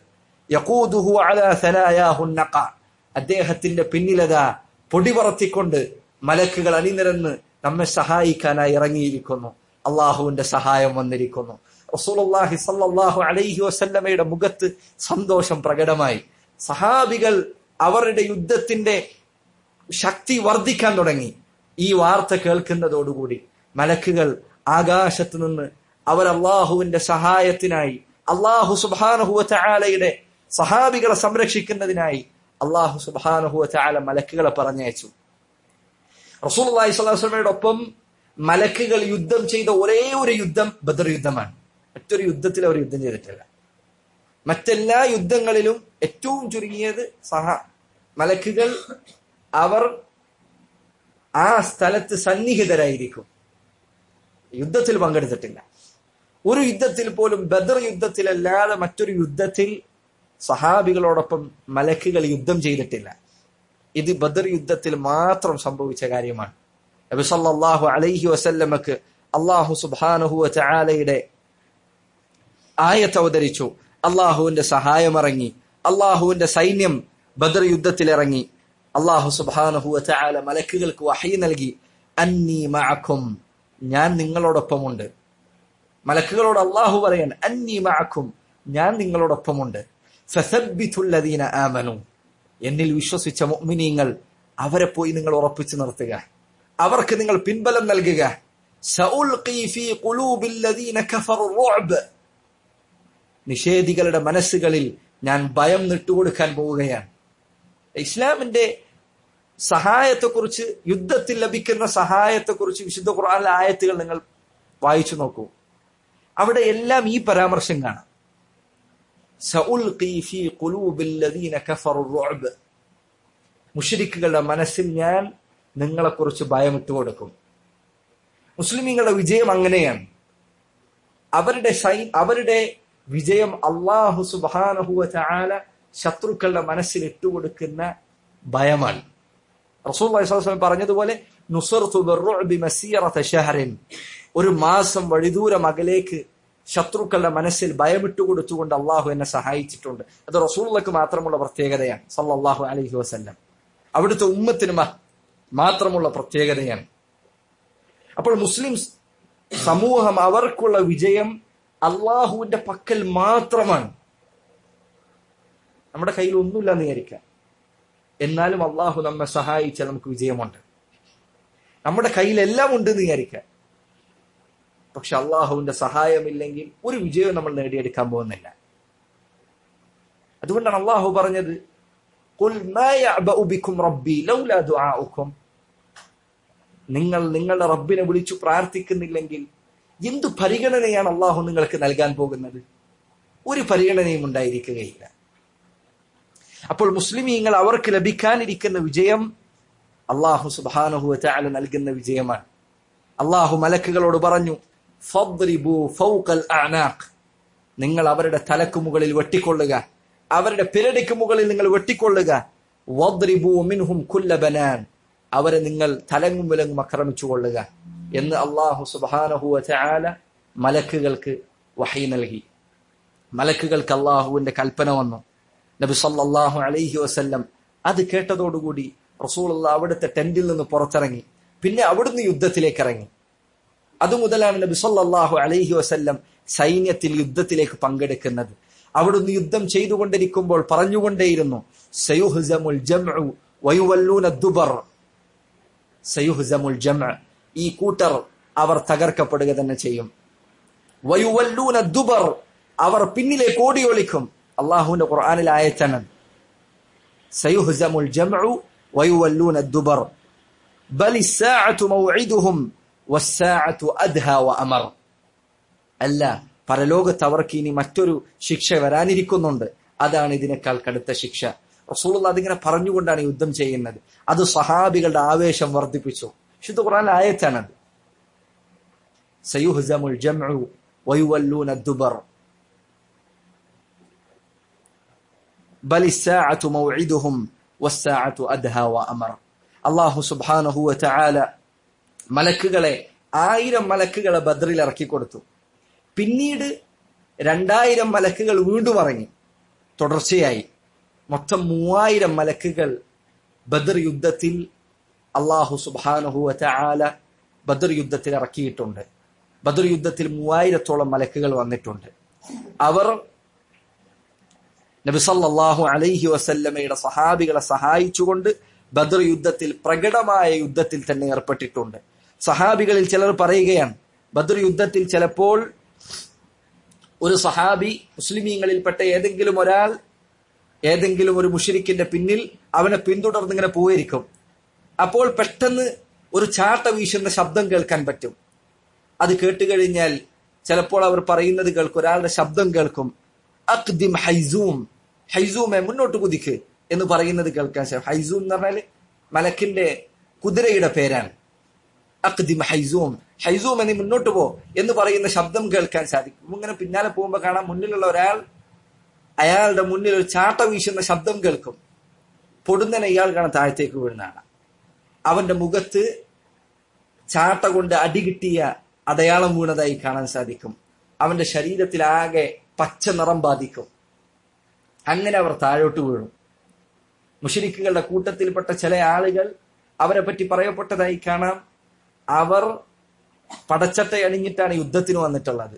യഖൂദുഹു അലാ സനായാഹു നഖ അദ്ദേഹത്തിന്റെ പിന്നിലതാ പൊടി പറത്തിക്കൊണ്ട് മലക്കുകൾ അണിനിരന്ന് നമ്മെ സഹായിക്കാനായി ഇറങ്ങിയിരിക്കുന്നു അള്ളാഹുവിന്റെ സഹായം വന്നിരിക്കുന്നു റസൂലുള്ളാഹി സല്ലല്ലാഹു അലൈഹി വസല്ലമയുടെ മുഖത്ത് സന്തോഷം പ്രകടമായി സഹാബികൾ അവരുടെ യുദ്ധത്തിന്റെ ശക്തി വർദ്ധിക്കാൻ തുടങ്ങി ഈ വാർത്ത കേൾക്കുന്നതോടുകൂടി മലക്കുകൾ ആകാശത്ത് നിന്ന് അവർ അള്ളാഹുവിന്റെ സഹായത്തിനായി അള്ളാഹു സുബാനഹുവ ചാലയുടെ സഹാബികളെ സംരക്ഷിക്കുന്നതിനായി അള്ളാഹു സുബാനഹുവ ചാല മലക്കുകളെ പറഞ്ഞയച്ചു റസൂൽ അള്ളാഹി സ്വലാസ്ലമയുടെ ഒപ്പം മലക്കുകൾ യുദ്ധം ചെയ്ത ഒരേ ഒരു യുദ്ധം ബദർ യുദ്ധമാണ് മറ്റൊരു യുദ്ധത്തിൽ അവർ യുദ്ധം ചെയ്തിട്ടില്ല മറ്റെല്ലാ യുദ്ധങ്ങളിലും ഏറ്റവും ചുരുങ്ങിയത് സഹ മലക്കുകൾ അവർ ആ സ്ഥലത്ത് സന്നിഹിതരായിരിക്കും യുദ്ധത്തിൽ പങ്കെടുത്തിട്ടില്ല ഒരു യുദ്ധത്തിൽ പോലും ബദർ യുദ്ധത്തിലല്ലാതെ മറ്റൊരു യുദ്ധത്തിൽ സഹാബികളോടൊപ്പം മലക്കുകൾ യുദ്ധം ചെയ്തിട്ടില്ല ഇത് ബദർ യുദ്ധത്തിൽ മാത്രം സംഭവിച്ച കാര്യമാണ് നബി സല്ലല്ലാഹു അലൈഹി വസല്ലമക്ക് അള്ളാഹു സുബ്ഹാനഹു വതആലയുടെ ആയത്ത് അവതരിച്ചു അള്ളാഹുവിന്റെ സഹായം ഇറങ്ങി അള്ളാഹുവിന്റെ സൈന്യം ബദർ യുദ്ധത്തിൽ ഇറങ്ങി അള്ളാഹു സുബ്ഹാനഹു വതആല മലക്കുകൾക്ക് വഹയി നൽകി അന്നി മഅക്കും ഞാൻ നിങ്ങളോടൊപ്പമുണ്ട് മലക്കുകളോട് അള്ളാഹു പറയാൻ അന്നി മഅക്കും ഞാൻ നിങ്ങളോടൊപ്പമുണ്ട് ഫസബ്ബിതുല്ലദീന ആമനു എന്നിൽ വിശ്വസിച്ച മുഅ്മിനീങ്ങൾ അവരെ പോയി നിങ്ങൾ ഉറപ്പിച്ചു നിർത്തുക അവർക്ക് നിങ്ങൾ പിൻബലം നൽകുക സഉൽഖി ഫീ ഖുലൂബിൽ ലദീന കഫറു റുഅബ് നിഷേധികളുടെ മനസ്സുകളിൽ ഞാൻ ഭയം നിട്ടുകൊടുക്കാൻ പോവുകയാണ് ഇസ്ലാമിന്റെ സഹായത്തെക്കുറിച്ച് യുദ്ധത്തിൽ ലഭിക്കുന്ന സഹായത്തെക്കുറിച്ച് വിശുദ്ധ ഖുർആനിലെ ആയത്തുകൾ നിങ്ങൾ വായിച്ചു നോക്കൂ അവിടെ എല്ലാം ഈ പരാമർശം കാണാം സഉൽഖി ഫീ ഖുലൂബിൽ ലദീന കഫറു റുഅബ് മുശ്രിക്കുകളുടെ മനസ്സിൽ ഞാൻ നിങ്ങളെക്കുറിച്ച് ഭയമിട്ട് കൊടുക്കും മുസ്ലിമീങ്ങളുടെ വിജയം അങ്ങനെയാണ് അവരുടെ സൈ അവരുടെ വിജയം അള്ളാഹു സുബാനഹുവ ചാല ശത്രുക്കളുടെ മനസ്സിൽ ഇട്ടുകൊടുക്കുന്ന ഭയമാണ് റസൂൽ അലൈഹി പറഞ്ഞതുപോലെ നുസർത്തു ബിർറുഅബി മസീറത ഷഹറിൻ ഒരു മാസം വഴിദൂരം അകലേക്ക് ശത്രുക്കളുടെ മനസ്സിൽ ഭയമിട്ട് കൊടുത്തുകൊണ്ട് അള്ളാഹു എന്നെ സഹായിച്ചിട്ടുണ്ട് അത് റസൂള്ളക്ക് മാത്രമുള്ള പ്രത്യേകതയാണ് സല്ലല്ലാഹു അലൈഹി വസല്ലം അവിടുത്തെ ഉമ്മത്തിന് മാത്രമുള്ള പ്രത്യേകതയാണ് അപ്പോൾ മുസ്ലിം സമൂഹം അവർക്കുള്ള വിജയം അള്ളാഹുവിന്റെ പക്കൽ മാത്രമാണ് നമ്മുടെ കയ്യിൽ ഒന്നുമില്ല എന്ന് വിചാരിക്കാം എന്നാലും അള്ളാഹു നമ്മെ സഹായിച്ചാൽ നമുക്ക് വിജയമുണ്ട് നമ്മുടെ കയ്യിൽ എല്ലാം ഉണ്ട് എന്ന് വിചാരിക്കാം പക്ഷെ അള്ളാഹുവിന്റെ സഹായമില്ലെങ്കിൽ ഒരു വിജയവും നമ്മൾ നേടിയെടുക്കാൻ പോകുന്നില്ല അതുകൊണ്ടാണ് അള്ളാഹു പറഞ്ഞത് നിങ്ങൾ നിങ്ങളുടെ റബ്ബിനെ വിളിച്ചു പ്രാർത്ഥിക്കുന്നില്ലെങ്കിൽ എന്തു പരിഗണനയാണ് അള്ളാഹു നിങ്ങൾക്ക് നൽകാൻ പോകുന്നത് ഒരു പരിഗണനയും ഉണ്ടായിരിക്കുകയില്ല അപ്പോൾ മുസ്ലിമീങ്ങൾ അവർക്ക് ലഭിക്കാനിരിക്കുന്ന വിജയം അള്ളാഹു സുബാനഹു ചാല നൽകുന്ന വിജയമാണ് അള്ളാഹു മലക്കുകളോട് പറഞ്ഞു നിങ്ങൾ അവരുടെ തലക്ക് മുകളിൽ വെട്ടിക്കൊള്ളുക അവരുടെ പിരടിക്ക് മുകളിൽ നിങ്ങൾ വെട്ടിക്കൊള്ളുക മിൻഹും കുല്ലബനാൻ അവരെ നിങ്ങൾ തലങ്ങും വിലങ്ങും ആക്രമിച്ചു കൊള്ളുക എന്ന് അള്ളാഹു സുബാനഹുവ ചാല മലക്കുകൾക്ക് വഹി നൽകി മലക്കുകൾക്ക് അള്ളാഹുവിന്റെ കൽപ്പന വന്നു നബി സല്ലാഹു അലൈഹി വസല്ലം അത് കേട്ടതോടുകൂടി റസൂൾ അവിടുത്തെ ടെന്റിൽ നിന്ന് പുറത്തിറങ്ങി പിന്നെ അവിടുന്ന് യുദ്ധത്തിലേക്ക് ഇറങ്ങി അതുമുതലാണ് നബി സല്ലാഹു അലൈഹി വസല്ലം സൈന്യത്തിൽ യുദ്ധത്തിലേക്ക് പങ്കെടുക്കുന്നത് അവിടുന്ന് യുദ്ധം ചെയ്തുകൊണ്ടിരിക്കുമ്പോൾ പറഞ്ഞുകൊണ്ടേയിരുന്നു സയുഹ്സമുൽ ജംഉ വയുവല്ലൂന ദുബർ സയുഹ്സമുൽ ജംഅ ഈ കൂട്ടർ അവർ തകർക്കപ്പെടുക തന്നെ ചെയ്യും വയുവല്ലൂന ദുബർ അവർ പിന്നിലേക്ക് ഓടിയൊളിക്കും അള്ളാഹുവിന്റെ ഖുർആനിൽ ആയത്തനം സയുഹ്സമുൽ ജംഉ വയുവല്ലൂന ദുബർ ബൽ الساعة موعدهم والساعة أدهى وأمر അല്ല പരലോകത്ത് അവർക്ക് ഇനി മറ്റൊരു ശിക്ഷ വരാനിരിക്കുന്നുണ്ട് അതാണ് ഇതിനേക്കാൾ കടുത്ത ശിക്ഷ റസൂൾ അതിങ്ങനെ പറഞ്ഞുകൊണ്ടാണ് യുദ്ധം ചെയ്യുന്നത് അത് സഹാബികളുടെ ആവേശം വർദ്ധിപ്പിച്ചു ശുദ്ധ ഖുർആൻ ആയത്താണത് സയുഹ്സമുൽ ജംഉ വയുവല്ലൂന ദുബർ ബൽ الساعة موعدهم والساعة أدهى وأمر അള്ളാഹു സുബ്ഹാനഹു വതആല മലക്കുകളെ ആയിരം മലക്കുകളെ ബദ്രിൽ ഇറക്കി കൊടുത്തു പിന്നീട് രണ്ടായിരം മലക്കുകൾ വീണ്ടും ഇറങ്ങി തുടർച്ചയായി മൊത്തം മൂവായിരം മലക്കുകൾ ബദർ യുദ്ധത്തിൽ അള്ളാഹു സുബാനുഹു ആല ബദർ യുദ്ധത്തിൽ ഇറക്കിയിട്ടുണ്ട് ബദർ യുദ്ധത്തിൽ മൂവായിരത്തോളം മലക്കുകൾ വന്നിട്ടുണ്ട് അവർ നബിസല്ലാഹു അലൈഹി വസല്ലമയുടെ സഹാബികളെ സഹായിച്ചുകൊണ്ട് ബദർ യുദ്ധത്തിൽ പ്രകടമായ യുദ്ധത്തിൽ തന്നെ ഏർപ്പെട്ടിട്ടുണ്ട് സഹാബികളിൽ ചിലർ പറയുകയാണ് ബദർ യുദ്ധത്തിൽ ചിലപ്പോൾ ഒരു സഹാബി മുസ്ലിമീങ്ങളിൽപ്പെട്ട ഏതെങ്കിലും ഒരാൾ ഏതെങ്കിലും ഒരു മുഷിരിക്കിന്റെ പിന്നിൽ അവനെ പിന്തുടർന്ന് ഇങ്ങനെ പോയിരിക്കും അപ്പോൾ പെട്ടെന്ന് ഒരു ചാട്ട വീശുന്ന ശബ്ദം കേൾക്കാൻ പറ്റും അത് കേട്ടുകഴിഞ്ഞാൽ ചിലപ്പോൾ അവർ പറയുന്നത് കേൾക്കും ഒരാളുടെ ശബ്ദം കേൾക്കും അക്ദിം ഹൈസൂം ഹൈസൂമെ മുന്നോട്ട് കുതിക്ക് എന്ന് പറയുന്നത് കേൾക്കാൻ സാധിക്കും ഹൈസൂം എന്ന് പറഞ്ഞാല് മലക്കിന്റെ കുതിരയുടെ പേരാണ് അക്ദിം ഹൈസൂം ഹൈസൂം എന്ന് മുന്നോട്ട് പോ എന്ന് പറയുന്ന ശബ്ദം കേൾക്കാൻ സാധിക്കും ഇങ്ങനെ പിന്നാലെ പോകുമ്പോൾ കാണാം മുന്നിലുള്ള ഒരാൾ അയാളുടെ മുന്നിൽ ഒരു ചാട്ട വീശുന്ന ശബ്ദം കേൾക്കും പൊടുന്നനെ ഇയാൾ കാണാൻ താഴത്തേക്ക് വീഴുന്നതാണ് അവന്റെ മുഖത്ത് ചാട്ട കൊണ്ട് അടികിട്ടിയ അടയാളം വീണതായി കാണാൻ സാധിക്കും അവന്റെ ശരീരത്തിലാകെ പച്ച നിറം ബാധിക്കും അങ്ങനെ അവർ താഴോട്ട് വീഴും മുഷരിക്കുകളുടെ കൂട്ടത്തിൽപ്പെട്ട ചില ആളുകൾ അവരെ പറ്റി പറയപ്പെട്ടതായി കാണാം അവർ പടച്ചട്ട അണിഞ്ഞിട്ടാണ് യുദ്ധത്തിന് വന്നിട്ടുള്ളത്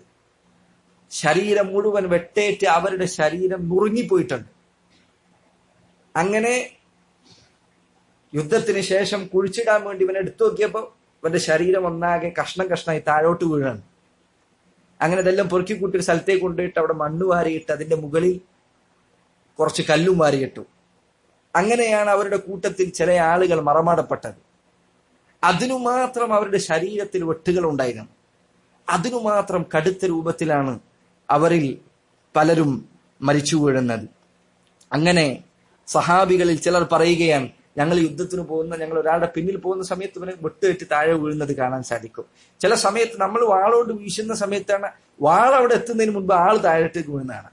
ശരീരം മുഴുവൻ വെട്ടേറ്റ് അവരുടെ ശരീരം നുറുങ്ങിപ്പോയിട്ടുണ്ട് അങ്ങനെ യുദ്ധത്തിന് ശേഷം കുഴിച്ചിടാൻ വേണ്ടി ഇവൻ എടുത്തു നോക്കിയപ്പോൾ ഇവന്റെ ശരീരം ഒന്നാകെ കഷ്ണം കഷ്ണമായി താഴോട്ട് വീഴാണ് അങ്ങനെ ഇതെല്ലാം പൊറുക്കി കൂട്ടി ഒരു സ്ഥലത്തേക്ക് കൊണ്ടുപോയിട്ട് അവിടെ മണ്ണ് വാരിയിട്ട് അതിന്റെ മുകളിൽ കുറച്ച് കല്ലും വാരിയിട്ടു അങ്ങനെയാണ് അവരുടെ കൂട്ടത്തിൽ ചില ആളുകൾ മറമാടപ്പെട്ടത് അതിനു മാത്രം അവരുടെ ശരീരത്തിൽ വെട്ടുകൾ ഉണ്ടായിരുന്നു അതിനു മാത്രം കടുത്ത രൂപത്തിലാണ് അവരിൽ പലരും മരിച്ചു വീഴുന്നത് അങ്ങനെ സഹാബികളിൽ ചിലർ പറയുകയാണ് ഞങ്ങൾ യുദ്ധത്തിന് പോകുന്ന ഞങ്ങൾ ഒരാളുടെ പിന്നിൽ പോകുന്ന സമയത്ത് ഇവനെ വെട്ടുകെട്ടി താഴെ വീഴുന്നത് കാണാൻ സാധിക്കും ചില സമയത്ത് നമ്മൾ വാളോണ്ട് വീശുന്ന സമയത്താണ് വാൾ അവിടെ എത്തുന്നതിന് മുൻപ് ആൾ താഴേക്ക് വീഴുന്നതാണ്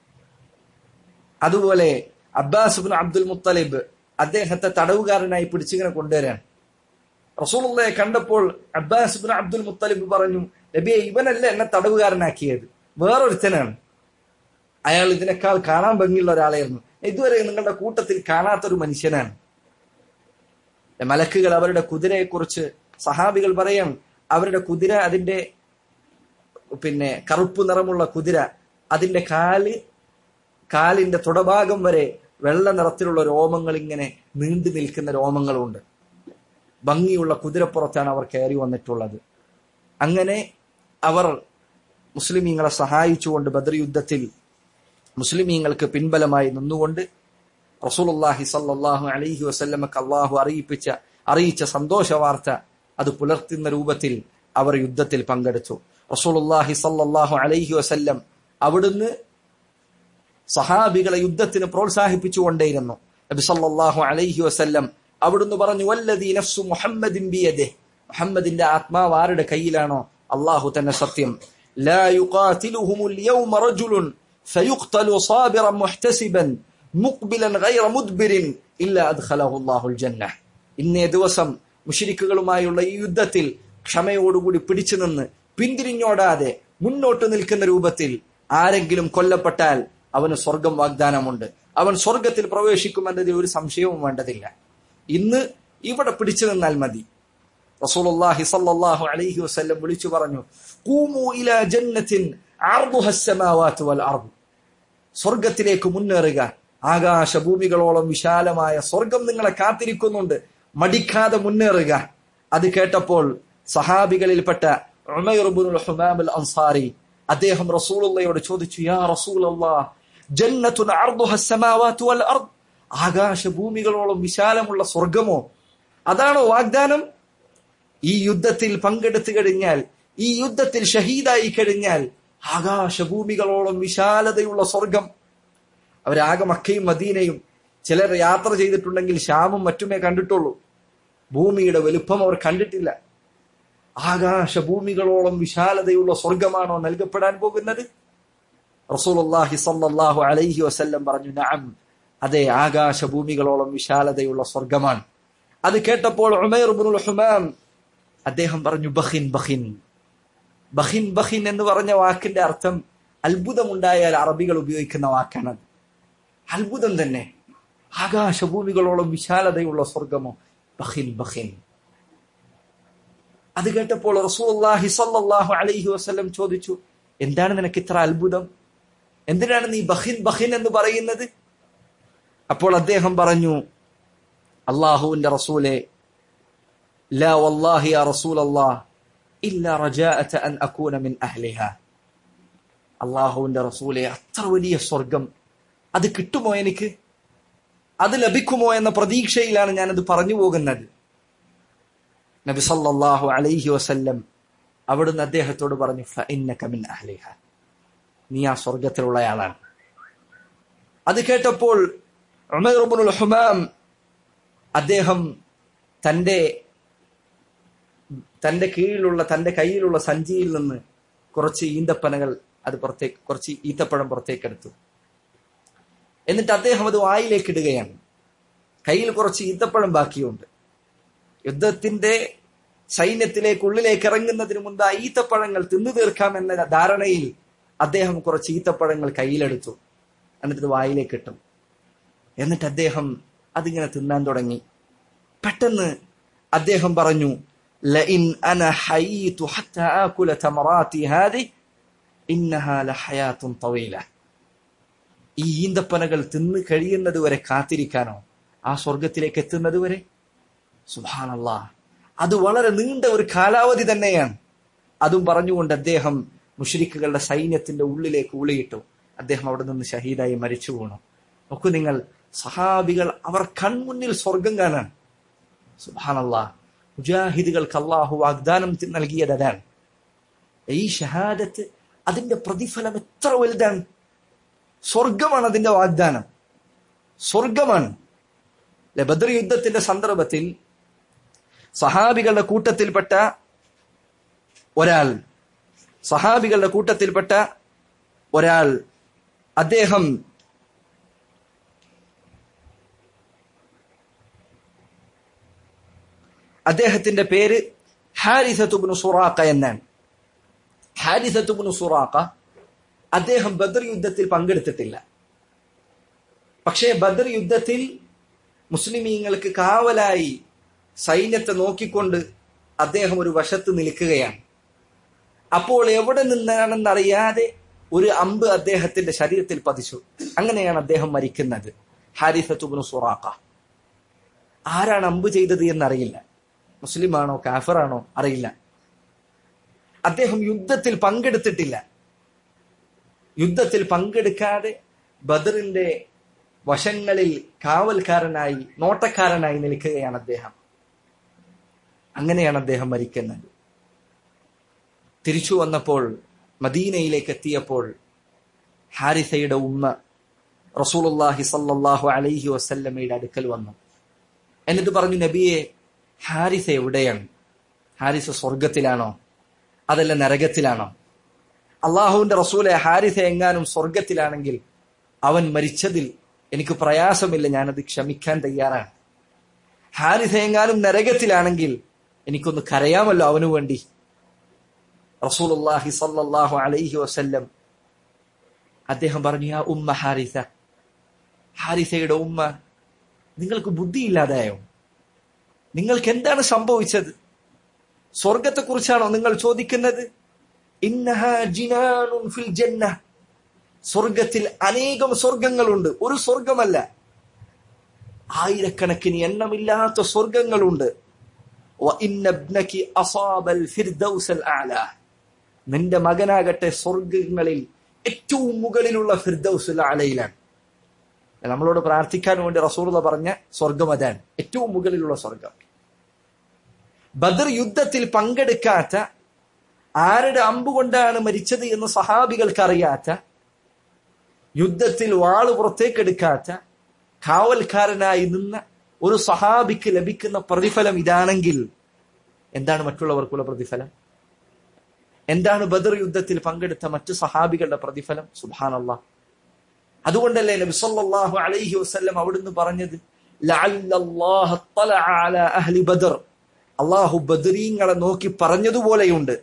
അതുപോലെ അബ്ബാസ് ബിൻ അബ്ദുൽ മുത്തലിബ് അദ്ദേഹത്തെ തടവുകാരനായി പിടിച്ചിങ്ങനെ കൊണ്ടുവരാൻ റസൂലുള്ളയെ കണ്ടപ്പോൾ അബ്ബാസ് ബിൻ അബ്ദുൽ മുത്തലിബ് പറഞ്ഞു നബിയെ ഇവനല്ല എന്നെ തടവുകാരനാക്കിയത് വേറൊരുത്തനാണ് അയാൾ ഇതിനേക്കാൾ കാണാൻ ഭംഗിയുള്ള ഒരാളായിരുന്നു ഇതുവരെ നിങ്ങളുടെ കൂട്ടത്തിൽ കാണാത്തൊരു മനുഷ്യനാണ് മലക്കുകൾ അവരുടെ കുതിരയെക്കുറിച്ച് സഹാബികൾ പറയാം അവരുടെ കുതിര അതിന്റെ പിന്നെ കറുപ്പ് നിറമുള്ള കുതിര അതിന്റെ കാല് കാലിന്റെ തുടഭാഗം വരെ വെള്ള നിറത്തിലുള്ള രോമങ്ങൾ ഇങ്ങനെ നീണ്ടു നിൽക്കുന്ന രോമങ്ങളുണ്ട് ഭംഗിയുള്ള കുതിരപ്പുറത്താണ് അവർ കയറി വന്നിട്ടുള്ളത് അങ്ങനെ അവർ മുസ്ലിമീങ്ങളെ സഹായിച്ചുകൊണ്ട് ബദർ യുദ്ധത്തിൽ മുസ്ലിമീങ്ങൾക്ക് പിൻബലമായി നിന്നുകൊണ്ട് റസൂലുള്ളാഹി സല്ലല്ലാഹു അലൈഹി വസല്ലമക്ക് അള്ളാഹു അറിയിപ്പിച്ച അറിയിച്ച സന്തോഷ വാർത്ത അത് പുലർത്തുന്ന രൂപത്തിൽ അവർ യുദ്ധത്തിൽ പങ്കെടുത്തു റസൂലുള്ളാഹി സല്ലല്ലാഹു അലൈഹി വസല്ലം അവിടുന്ന് സഹാബികളെ യുദ്ധത്തിന് പ്രോത്സാഹിപ്പിച്ചുകൊണ്ടേയിരുന്നു നബി സല്ലല്ലാഹു അലൈഹി വസല്ലം അവിടുന്ന് പറഞ്ഞു വല്ലദീ നഫ്സു മുഹമ്മദിൻ ബിയദിഹ് മുഹമ്മദിന്റെ ആത്മാവ് ആരുടെ കയ്യിലാണോ അള്ളാഹു തന്നെ സത്യം لا يقاتلهم اليوم رجل فيقتل صابرا محتسبا മുഖ്ബിലൻ ഗൈറ മുദ്ബിരിൻ ഇല്ല അദ്ഖലഹുല്ലാഹുൽ ജന്ന ഇന്നേ ദിവസം മുഷിരിക്കുകളുമായുള്ള ഈ യുദ്ധത്തിൽ ക്ഷമയോടുകൂടി പിടിച്ചു നിന്ന് പിന്തിരിഞ്ഞോടാതെ മുന്നോട്ട് നിൽക്കുന്ന രൂപത്തിൽ ആരെങ്കിലും കൊല്ലപ്പെട്ടാൽ അവന് സ്വർഗം വാഗ്ദാനമുണ്ട് അവൻ സ്വർഗത്തിൽ പ്രവേശിക്കുമെന്നതിൽ ഒരു സംശയവും വേണ്ടതില്ല ഇന്ന് ഇവിടെ പിടിച്ചു നിന്നാൽ മതി റസൂലുള്ളാഹി സ്വല്ലല്ലാഹു അലൈഹി വസല്ലം വിളിച്ചു പറഞ്ഞു ഖൂമു ഇലാ ജന്നത്തിൻ അർദുഹ അസ്സമാവാതു വൽ അർദ് സ്വർഗത്തിലേക്ക് മുന്നേറുക ആകാശഭൂമികളോളം വിശാലമായ സ്വർഗം നിങ്ങളെ കാത്തിരിക്കുന്നുണ്ട് മടിക്കാതെ മുന്നേറുക അത് കേട്ടപ്പോൾ സഹാബികളിൽപ്പെട്ട ഉമൈറുബുൽ ഹുമാമുൽ അൻസാരി അദ്ദേഹം റസൂലുള്ളയോട് ചോദിച്ചു യാ റസൂലല്ലാഹ് ജന്നത്തുൻ അർദുഹ അസ്സമാവാതു വൽ അർദ് ആകാശഭൂമികളോളം വിശാലമുള്ള സ്വർഗമോ അതാണോ വാഗ്ദാനം ഈ യുദ്ധത്തിൽ പങ്കെടുത്തു കഴിഞ്ഞാൽ ഈ യുദ്ധത്തിൽ ഷഹീദായി കഴിഞ്ഞാൽ ആകാശഭൂമികളോളം വിശാലതയുള്ള സ്വർഗം അവരാകെ മക്കയും മദീനയും ചിലർ യാത്ര ചെയ്തിട്ടുണ്ടെങ്കിൽ ശ്യാമും മറ്റുമേ കണ്ടിട്ടുള്ളൂ ഭൂമിയുടെ വലുപ്പം അവർ കണ്ടിട്ടില്ല ആകാശഭൂമികളോളം വിശാലതയുള്ള സ്വർഗമാണോ നൽകപ്പെടാൻ പോകുന്നത് റസൂലുള്ളാഹി സല്ലല്ലാഹു അലൈഹി വസല്ലം പറഞ്ഞു നഅം അതെ ആകാശഭൂമികളോളം വിശാലതയുള്ള സ്വർഗമാണ് അത് കേട്ടപ്പോൾ ഉമൈർ ഇബ്നുൽ ഹുമാം അദ്ദേഹം പറഞ്ഞു ബഹിൻ ബഹിൻ ബഹിൻ ബഹിൻ എന്ന് പറഞ്ഞ വാക്കിന്റെ അർത്ഥം അത്ഭുതമുണ്ടായാൽ അറബികൾ ഉപയോഗിക്കുന്ന വാക്കാണ് അത്ഭുതം തന്നെ ആകാശഭൂമികളോളം വിശാലതയുള്ള സ്വർഗമോ ബഹിൻ ബഹിൻ അത് കേട്ടപ്പോൾ റസൂലുള്ളാഹി സ്വല്ലല്ലാഹു അലൈഹി വസല്ലം ചോദിച്ചു എന്താണ് നിനക്ക് ഇത്ര അത്ഭുതം എന്തിനാണ് നീ ബഹിൻ ബഹിൻ എന്ന് പറയുന്നത് അപ്പോൾ അദ്ദേഹം പറഞ്ഞു അള്ളാഹുവിന്റെ റസൂലെ ലാ വല്ലാഹി യാ റസൂലല്ലാഹ് ഇല്ല റജാഅത അൻ അകൂന മിൻ അഹ്ലിഹ അള്ളാഹുവിന്റെ റസൂലെ അത്ര വലിയ സ്വർഗം അത് കിട്ടുമോ എനിക്ക് അത് ലഭിക്കുമോ എന്ന പ്രതീക്ഷയിലാണ് ഞാനത് പറഞ്ഞു പോകുന്നത് നബി സല്ലല്ലാഹു അലൈഹി വസല്ലം അവിടുന്ന് അദ്ദേഹത്തോട് പറഞ്ഞു ഫഇന്നക മിൻ അഹ്ലിഹ നീ ആ സ്വർഗത്തിലുള്ളയാളാണ് അത് കേട്ടപ്പോൾ ഉമർ ഇബ്നുൽ ഹുമാം അദ്ദേഹം തന്റെ തന്റെ കീഴിലുള്ള തന്റെ കയ്യിലുള്ള സഞ്ചിയിൽ നിന്ന് കുറച്ച് ഈന്തപ്പനകൾ അത് പുറത്തേക്ക് കുറച്ച് ഈത്തപ്പഴം പുറത്തേക്ക് എടുത്തു എന്നിട്ട് അദ്ദേഹം അത് വായിലേക്ക് ഇടുകയാണ് കയ്യിൽ കുറച്ച് ഈത്തപ്പഴം ബാക്കിയുണ്ട് യുദ്ധത്തിന്റെ സൈന്യത്തിലേക്ക് ഉള്ളിലേക്ക് ഇറങ്ങുന്നതിന് മുമ്പ് ആ ഈത്തപ്പഴങ്ങൾ തിന്നു തീർക്കാമെന്ന ധാരണയിൽ അദ്ദേഹം കുറച്ച് ഈത്തപ്പഴങ്ങൾ കയ്യിലെടുത്തു എന്നിട്ട് വായിലേക്ക് ഇട്ടു എന്നിട്ട് അദ്ദേഹം അതിങ്ങനെ തിന്നാൻ തുടങ്ങി പെട്ടെന്ന് അദ്ദേഹം പറഞ്ഞു ലഇൻ അന ഹയീതു ഹത്ത ആകുല തമറാത്തി ഹാദി ഇന്നഹാ ലഹയാത്തുൻ തവീല ഈ ഈന്തപ്പനകൾ തിന്ന് കഴിയുന്നത് വരെ കാത്തിരിക്കാനോ ആ സ്വർഗത്തിലേക്ക് എത്തുന്നത് വരെ സുബാനല്ലാ അത് വളരെ നീണ്ട ഒരു കാലാവധി തന്നെയാണ് അതും പറഞ്ഞുകൊണ്ട് അദ്ദേഹം മുഷരിക്കുകളുടെ സൈന്യത്തിന്റെ ഉള്ളിലേക്ക് ഉളിയിട്ടു അദ്ദേഹം അവിടെ നിന്ന് ഷഹീദായി മരിച്ചു വീണു നോക്കൂ നിങ്ങൾ സഹാബികൾ അവർ കൺമുന്നിൽ സ്വർഗം കാണാൻ സുബാനല്ലാ മുജാഹിദുകൾക്ക് അള്ളാഹു വാഗ്ദാനം നൽകിയത് അതാണ് ഈ ഷഹാദത്ത് അതിന്റെ പ്രതിഫലം എത്ര വലുതാണ് സ്വർഗമാണ് അതിന്റെ വാഗ്ദാനം സ്വർഗമാണ് ബദർ യുദ്ധത്തിന്റെ സന്ദർഭത്തിൽ സഹാബികളുടെ കൂട്ടത്തിൽപ്പെട്ട ഒരാൾ സഹാബികളുടെ കൂട്ടത്തിൽപ്പെട്ട ഒരാൾ അദ്ദേഹം അദ്ദേഹത്തിന്റെ പേര് ഹാരിസത്തുബിന് സുറാക്ക എന്നാണ് ഹാരിസത്തുബിന് സുറാക്ക അദ്ദേഹം ബദർ യുദ്ധത്തിൽ പങ്കെടുത്തിട്ടില്ല പക്ഷേ ബദർ യുദ്ധത്തിൽ മുസ്ലിമീങ്ങൾക്ക് കാവലായി സൈന്യത്തെ നോക്കിക്കൊണ്ട് അദ്ദേഹം ഒരു വശത്ത് നിൽക്കുകയാണ് അപ്പോൾ എവിടെ നിന്നാണെന്നറിയാതെ ഒരു അമ്പ് അദ്ദേഹത്തിന്റെ ശരീരത്തിൽ പതിച്ചു അങ്ങനെയാണ് അദ്ദേഹം മരിക്കുന്നത് ഹാരിഫത്തുബിന് സുറാക്ക ആരാണ് അമ്പ് ചെയ്തത് എന്നറിയില്ല മുസ്ലിമാണോ കാഫറാണോ അറിയില്ല അദ്ദേഹം യുദ്ധത്തിൽ പങ്കെടുത്തിട്ടില്ല യുദ്ധത്തിൽ പങ്കെടുക്കാതെ ബദറിന്റെ വശങ്ങളിൽ കാവൽക്കാരനായി നോട്ടക്കാരനായി നിൽക്കുകയാണ് അദ്ദേഹം അങ്ങനെയാണ് അദ്ദേഹം മരിക്കുന്നത് തിരിച്ചു വന്നപ്പോൾ മദീനയിലേക്ക് എത്തിയപ്പോൾ ഹാരിസയുടെ ഉമ്മ റസൂലുല്ലാഹി സല്ലാഹു അലൈഹി വസല്ലമയുടെ അടുക്കൽ വന്നു എന്നിട്ട് പറഞ്ഞു നബിയെ ഹാരിസ എവിടെയാണ് ഹാരിസ സ്വർഗത്തിലാണോ അതല്ല നരകത്തിലാണോ അള്ളാഹുവിന്റെ റസൂലെ ഹാരിസ എങ്ങാനും സ്വർഗത്തിലാണെങ്കിൽ അവൻ മരിച്ചതിൽ എനിക്ക് പ്രയാസമില്ല ഞാനത് ക്ഷമിക്കാൻ തയ്യാറാണ് ഹാരിസ എങ്ങാനും നരകത്തിലാണെങ്കിൽ എനിക്കൊന്ന് കരയാമല്ലോ അവനു വേണ്ടി റസൂലുള്ളാഹി സല്ലല്ലാഹു അലൈഹി വസല്ലം അദ്ദേഹം പറഞ്ഞു ആ ഉമ്മ ഹാരിസ ഹാരിസയുടെ ഉമ്മ നിങ്ങൾക്ക് ബുദ്ധിയില്ലാതായോ നിങ്ങൾക്ക് എന്താണ് സംഭവിച്ചത് സ്വർഗത്തെക്കുറിച്ചാണോ നിങ്ങൾ ചോദിക്കുന്നത് ഇന്നഹാ ജിനാനുൻ ഫിൽ ജന്ന സ്വർഗത്തിൽ അനേകം സ്വർഗങ്ങളുണ്ട് ഒരു സ്വർഗമല്ല ആയിരക്കണക്കിന് എണ്ണമില്ലാത്ത സ്വർഗങ്ങളുണ്ട് നിന്റെ മകനാകട്ടെ സ്വർഗങ്ങളിൽ ഏറ്റവും മുകളിലുള്ള ഫിർദൌസുൽ ആലയിലാണ് നമ്മളോട് പ്രാർത്ഥിക്കാൻ വേണ്ടി റസൂർല പറഞ്ഞ സ്വർഗം അതാണ് ഏറ്റവും മുകളിലുള്ള സ്വർഗം ബദർ യുദ്ധത്തിൽ പങ്കെടുക്കാത്ത ആരുടെ അമ്പുകൊണ്ടാണ് മരിച്ചത് എന്ന് സഹാബികൾക്ക് അറിയാത്ത യുദ്ധത്തിൽ വാള് പുറത്തേക്കെടുക്കാത്ത കാവൽക്കാരനായി നിന്ന ഒരു സഹാബിക്ക് ലഭിക്കുന്ന പ്രതിഫലം ഇതാണെങ്കിൽ എന്താണ് മറ്റുള്ളവർക്കുള്ള പ്രതിഫലം എന്താണ് ബദർ യുദ്ധത്തിൽ പങ്കെടുത്ത മറ്റു സഹാബികളുടെ പ്രതിഫലം സുബാനല്ല അതുകൊണ്ടല്ലേ നബി സല്ലല്ലാഹു അലൈഹി വസല്ലം അവിടുന്ന് പറഞ്ഞത് അഹ്ലി ബദർ അള്ളാഹു ബദരീങ്ങളെ നോക്കി പറഞ്ഞതുപോലെയുണ്ട്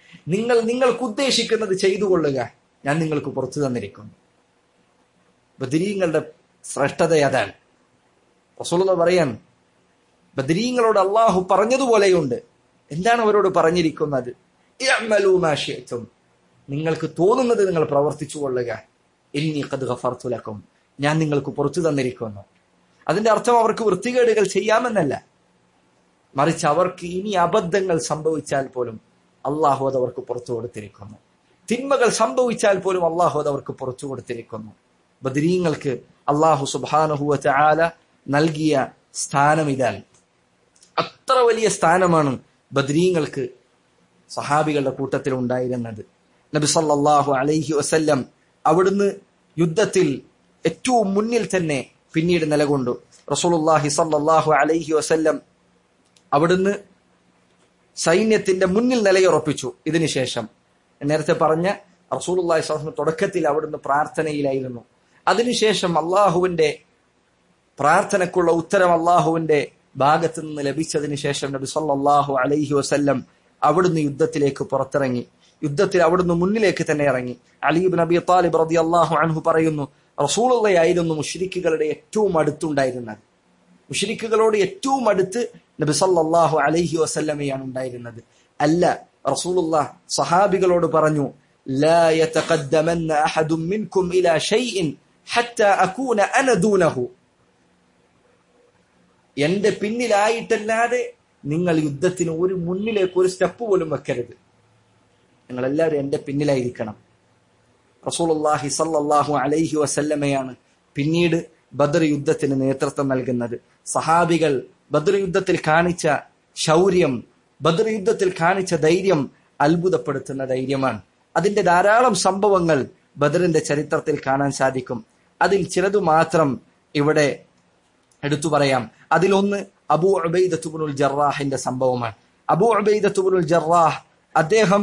നിങ്ങൾ നിങ്ങൾക്ക് ഉദ്ദേശിക്കുന്നത് ചെയ്തു കൊള്ളുക ഞാൻ നിങ്ങൾക്ക് പുറത്തു തന്നിരിക്കുന്നു ബദരീങ്ങളുടെ ശ്രേഷ്ഠത അതാണ് റസൂലുള്ള പറയാൻ ബദരീങ്ങളോട് അള്ളാഹു പറഞ്ഞതുപോലെയുണ്ട് എന്താണ് അവരോട് പറഞ്ഞിരിക്കുന്നത് ഇഅ്മലൂ മാ ശിഅ്തും. നിങ്ങൾക്ക് തോന്നുന്നത് നിങ്ങൾ പ്രവർത്തിച്ചു കൊള്ളുക ഇനി ഖദ് ഗഫർതു ലക്കും ഞാൻ നിങ്ങൾക്ക് പുറത്തു തന്നിരിക്കുന്നു അതിന്റെ അർത്ഥം അവർക്ക് വൃത്തികേടുകൾ ചെയ്യാമെന്നല്ല മറിച്ച് അവർക്ക് ഇനി അബദ്ധങ്ങൾ സംഭവിച്ചാൽ പോലും അള്ളാഹു അത് അവർക്ക് പുറത്തു കൊടുത്തിരിക്കുന്നു തിന്മകൾ സംഭവിച്ചാൽ പോലും അള്ളാഹു അത് അവർക്ക് പുറത്തു കൊടുത്തിരിക്കുന്നു ബദരീങ്ങൾക്ക് അള്ളാഹു സുബാനഹുവ ചാല നൽകിയ സ്ഥാനം ഇതാണ് അത്ര വലിയ സ്ഥാനമാണ് ബദരീങ്ങൾക്ക് സഹാബികളുടെ കൂട്ടത്തിൽ ഉണ്ടായിരുന്നത് നബി സല്ലല്ലാഹു അലൈഹി വസല്ലം അവിടുന്ന് യുദ്ധത്തിൽ ഏറ്റവും മുന്നിൽ തന്നെ പിന്നീട് നിലകൊണ്ടു റസൂലുള്ളാഹി സല്ലല്ലാഹു അലൈഹി വസല്ലം അവിടുന്ന് സൈന്യത്തിന്റെ മുന്നിൽ നിലയുറപ്പിച്ചു ഇതിനുശേഷം നേരത്തെ പറഞ്ഞ റസൂലുള്ളാഹി സ്വലം തുടക്കത്തിൽ അവിടുന്ന് പ്രാർത്ഥനയിലായിരുന്നു അതിനുശേഷം അള്ളാഹുവിന്റെ പ്രാർത്ഥനക്കുള്ള ഉത്തരം അള്ളാഹുവിന്റെ ഭാഗത്ത് നിന്ന് ലഭിച്ചതിന് ശേഷം നബി സല്ലല്ലാഹു അലൈഹി വസല്ലം അവിടുന്ന് യുദ്ധത്തിലേക്ക് പുറത്തിറങ്ങി യുദ്ധത്തിൽ അവിടുന്ന് മുന്നിലേക്ക് തന്നെ ഇറങ്ങി അലീബ് നബി താലിബ് റതി അള്ളാഹു അൻഹു പറയുന്നു റസൂളുള്ളയായിരുന്നു മുഷ്രിക്കുകളുടെ ഏറ്റവും അടുത്തുണ്ടായിരുന്നത് മുഷ്രിക്കുകളോട് ഏറ്റവും അടുത്ത് നബി സല്ലല്ലാഹു അലൈഹി വസല്ലമയാണ് ഉണ്ടായിരുന്നത് അല്ല റസൂലുള്ള സഹാബികളോട് പറഞ്ഞു لا يتقدمن أحد منكم إلى شيء حتى أكون أنا دونه എന്റെ പിന്നിലായിട്ടല്ലാതെ നിങ്ങൾ യുദ്ധത്തിന് ഒരു മുന്നിലേക്ക് ഒരു സ്റ്റെപ്പ് പോലും വെക്കരുത് നിങ്ങൾ എല്ലാവരും എന്റെ പിന്നിലായിരിക്കണം റസൂലുള്ളാഹി സല്ലല്ലാഹു അലൈഹി വസല്ലമയാണ് പിന്നീട് ബദർ യുദ്ധത്തിന് നേതൃത്വം നൽകുന്നത് സഹാബികൾ ബദർ യുദ്ധത്തിൽ കാണിച്ച ശൗര്യം ബദർ യുദ്ധത്തിൽ കാണിച്ച ധൈര്യം അത്ഭുതപ്പെടുത്തുന്ന ധൈര്യമാണ് അതിന്റെ ധാരാളം സംഭവങ്ങൾ ബദറിന്റെ ചരിത്രത്തിൽ കാണാൻ സാധിക്കും അതിൽ ചിലതു മാത്രം ഇവിടെ എടുത്തു പറയാം അതിലൊന്ന് അബൂ ഉബൈദത്തുബുൽ ജറാഹിന്റെ സംഭവമാണ് അബൂ ഉബൈദത്തുബുൽ ജറാഹ് അദ്ദേഹം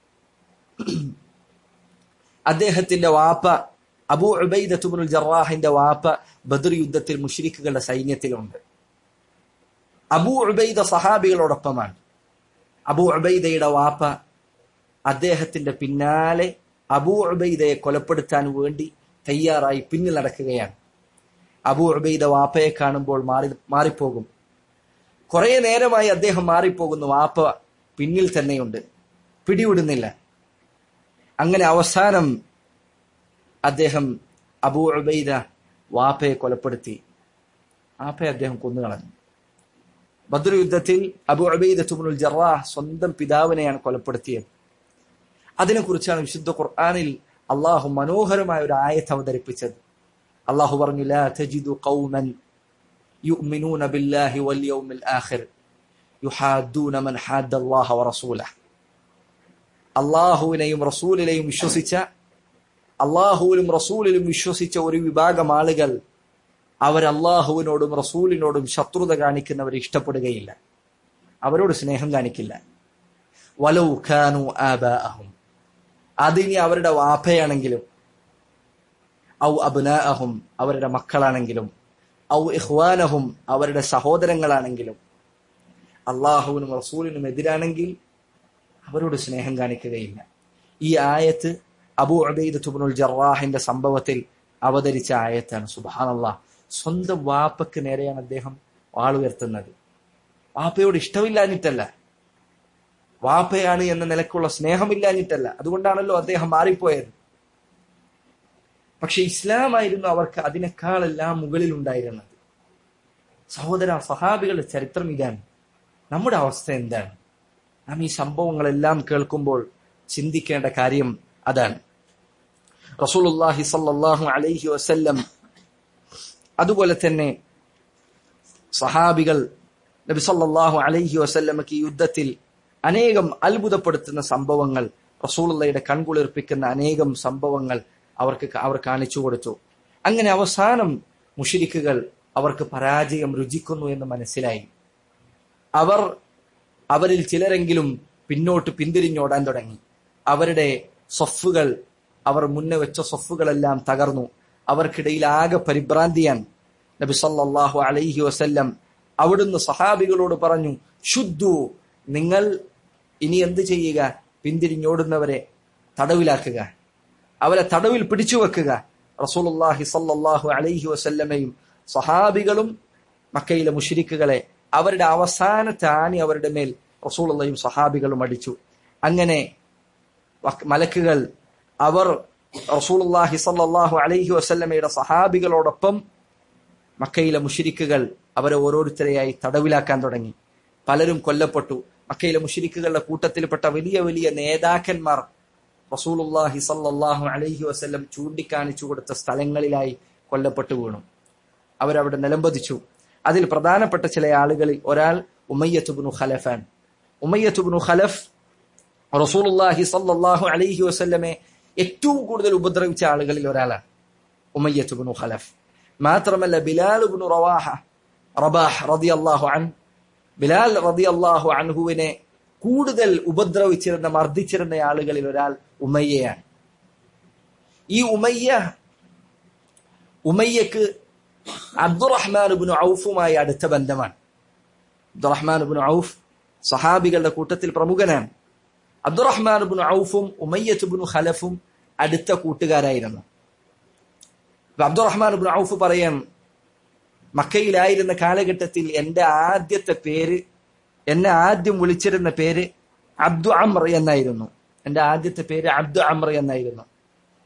അദ്ദേഹത്തിന്റെ വാപ്പ അബൂ ഉബൈദത്തുബുൽ ജറാഹിന്റെ വാപ്പ ബദർ യുദ്ധത്തിൽ മുഷ്രിഖുകളുടെ സൈന്യത്തിലുണ്ട് അബൂ ഉബൈദ സഹാബികളോടൊപ്പമാണ് അബൂ ഉബൈദയുടെ വാപ്പ അദ്ദേഹത്തിന്റെ പിന്നാലെ അബൂ ഉബൈദയെ കൊലപ്പെടുത്താൻ വേണ്ടി തയ്യാറായി പിന്നിൽ നടക്കുകയാണ് അബൂ ഉബൈദ വാപ്പയെ കാണുമ്പോൾ മാറി മാറിപ്പോകും കുറെ നേരമായി അദ്ദേഹം മാറിപ്പോകുന്നു വാപ്പ പിന്നിൽ തന്നെയുണ്ട് പിടിവിടുന്നില്ല അങ്ങനെ അവസാനം അദ്ദേഹം അബൂ ഉബൈദ വാപ്പയെ കൊലപ്പെടുത്തി വാപ്പയെ അദ്ദേഹം കൊന്നുകളഞ്ഞു ബദ്ർ യുദ്ധത്തിൽ അബു ഉബൈദ തുബുൽ ജറാഹ് സ്വന്തം പിതാവിനെയാണ് കൊലപ്പെടുത്തിയത് അതിനെക്കുറിച്ചാണ് വിശുദ്ധ ഖുർആാനിൽ അള്ളാഹു മനോഹരമായ ഒരു ആയത്ത് അവതരിപ്പിച്ചത് അള്ളാഹു പറഞ്ഞു ലാ തജിദു ഖൗമൻ യുഅ്മിനൂന ബില്ലാഹി വൽ യൗമിൽ ആഖിർ യുഹാദ്ദൂന മൻ ഹാദ്ദ അല്ലാഹ വറസൂലഹ് അള്ളാഹുവിനെയും റസൂലിനെയും വിശ്വസിച്ച അള്ളാഹുവിലും റസൂലിലും വിശ്വസിച്ച ഒരു വിഭാഗം ആളുകൾ അവർ അള്ളാഹുവിനോടും റസൂലിനോടും ശത്രുത കാണിക്കുന്നവരെ ഇഷ്ടപ്പെടുകയില്ല അവരോട് സ്നേഹം കാണിക്കില്ല വലൗ ഖാനു ആബാഅഹും അതിനി അവരുടെ വാപ്പയാണെങ്കിലും ഔ അബ്നാഅഹും അവരുടെ മക്കളാണെങ്കിലും ഔ ഇഹ്വാനഹും അവരുടെ സഹോദരങ്ങളാണെങ്കിലും അള്ളാഹുവിനും റസൂലിനും എതിരാണെങ്കിൽ അവരോട് സ്നേഹം കാണിക്കുകയില്ല ഈ ആയത്ത് അബൂ അബൈദ് തുബനുൽ ജറാഹിന്റെ സംഭവത്തിൽ അവതരിച്ച ആയത്താണ് സുബാനല്ലാ സ്വന്തം വാപ്പക്ക് നേരെയാണ് അദ്ദേഹം വാളുയർത്തുന്നത് വാപ്പയോട് ഇഷ്ടമില്ലാഞ്ഞിട്ടല്ല വാപ്പയാണ് എന്ന നിലക്കുള്ള സ്നേഹമില്ലാഞ്ഞിട്ടല്ല അതുകൊണ്ടാണല്ലോ അദ്ദേഹം മാറിപ്പോയത് പക്ഷെ ഇസ്ലാമായിരുന്നു അവർക്ക് അതിനേക്കാളെല്ലാം മുകളിൽ ഉണ്ടായിരുന്നത് സഹോദര സഹാബികളുടെ ചരിത്രം ഇതാണ് നമ്മുടെ അവസ്ഥ എന്താണ് നാം ഈ സംഭവങ്ങളെല്ലാം കേൾക്കുമ്പോൾ ചിന്തിക്കേണ്ട കാര്യം അതാണ് റസൂലുല്ലാഹി സല്ലല്ലാഹു അലൈഹി വസല്ലം അതുപോലെ തന്നെ സഹാബികൾ നബി സല്ലല്ലാഹു അലൈഹി വസല്ലമക്ക് ഈ യുദ്ധത്തിൽ അനേകം അത്ഭുതപ്പെടുത്തുന്ന സംഭവങ്ങൾ റസൂലുള്ളയുടെ കൺകുളിർപ്പിക്കുന്ന അനേകം സംഭവങ്ങൾ അവർക്ക് അവർ കാണിച്ചു കൊടുത്തു അങ്ങനെ അവസാനം മുഷിരിക്കുകൾ അവർക്ക് പരാജയം രുചിക്കുന്നു എന്ന് മനസ്സിലായി അവർ അവരിൽ ചിലരെങ്കിലും പിന്നോട്ട് പിന്തിരിഞ്ഞോടാൻ തുടങ്ങി അവരുടെ സൊഫുകൾ അവർ മുന്നേ വെച്ച സൊഫുകളെല്ലാം തകർന്നു അവർക്കിടയിൽ ആകെ പരിഭ്രാന്തിയാണ് നബി സല്ലല്ലാഹു അലൈഹി വസല്ലം അവിടുന്ന് സഹാബികളോട് പറഞ്ഞു ശുദ്ധു നിങ്ങൾ ഇനി എന്ത് ചെയ്യുക പിന്തിരിഞ്ഞോടുന്നവരെ തടവിലാക്കുക അവരെ തടവിൽ പിടിച്ചു വെക്കുക റസൂലുള്ളാഹി സല്ലല്ലാഹു അലൈഹി വസല്ലമയും സഹാബികളും മക്കയിലെ മുഷിരിക്കുകളെ അവരുടെ അവസാനത്തെ ആണി അവരുടെ മേൽ റസൂലുള്ളയും സഹാബികളും അടിച്ചു അങ്ങനെ വക്- മലക്കുകൾ അവർ റസൂലുള്ളാഹി സല്ലല്ലാഹു അലൈഹി വസല്ലമയുടെ സഹാബികളോടൊപ്പം മക്കയിലെ മുഷിരിക്കുകൾ അവരെ ഓരോരുത്തരെയായി തടവിലാക്കാൻ തുടങ്ങി പലരും കൊല്ലപ്പെട്ടു മക്കയിലെ മുഷിരിക്കുകളുടെ കൂട്ടത്തിൽപ്പെട്ട വലിയ വലിയ നേതാക്കന്മാർ റസൂലുള്ളാഹി സല്ലല്ലാഹു അലൈഹി വസല്ലം ചൂണ്ടിക്കാണിച്ചു കൊടുത്ത സ്ഥലങ്ങളിലായി കൊല്ലപ്പെട്ടു വീണു അവരവിടെ നിലംപതിച്ചു അതിൽ പ്രധാനപ്പെട്ട ചില ആളുകളിൽ ഒരാൾ ഉമയ്യത്തുബ്നു ഖലഫാൻ ഉമയ്യത്തുബ്നു ഖലഫ് റസൂലുള്ളാഹി സല്ലല്ലാഹു അലൈഹി വസല്ലമെ ഏറ്റവും കൂടുതൽ ഉപദ്രവിച്ച ആളുകളിൽ ഒരാളാണ് ഉമയ്യത്തുബ്നു ഖലഫ് മാത്രമല്ല ബിലാൽ ഇബ്നു റവാഹ റബാഹ് റളിയല്ലാഹു അൻ ബിലാൽ റളിയല്ലാഹു അൻഹുവിനെ കൂടുതൽ ഉപദ്രവിച്ചിരുന്ന മർദ്ദിച്ചിരുന്ന ആളുകളിൽ ഒരാൾ ഉമയ്യയാണ് ഈ ഉമയ്യ ഉമയ്യക്ക് അബ്ദുറഹ്മാൻ ഇബ്നു ഔഫുമായി അടുത്ത ബന്ധമാണ് അബ്ദുറഹ്മാൻ ഇബ്നു ഔഫ് സഹാബികളുടെ കൂട്ടത്തിൽ പ്രമുഖനാണ് അബ്ദുറഹ്മാൻ ഇബ്നു ഔഫും ഉമയ്യത്ത് ഇബ്നു ഖലഫും അടുത്ത കൂട്ടുകാരായിരുന്നു അപ്പൊ അബ്ദുറഹ്മാൻ ഇബ്നു ഔഫ് പറയാം മക്കയിലായിരുന്ന കാലഘട്ടത്തിൽ എന്റെ ആദ്യത്തെ പേര് എന്നെ ആദ്യം വിളിച്ചിരുന്ന പേര് അബ്ദു അമ്ര എന്നായിരുന്നു എന്റെ ആദ്യത്തെ പേര് അബ്ദു അമ്ര എന്നായിരുന്നു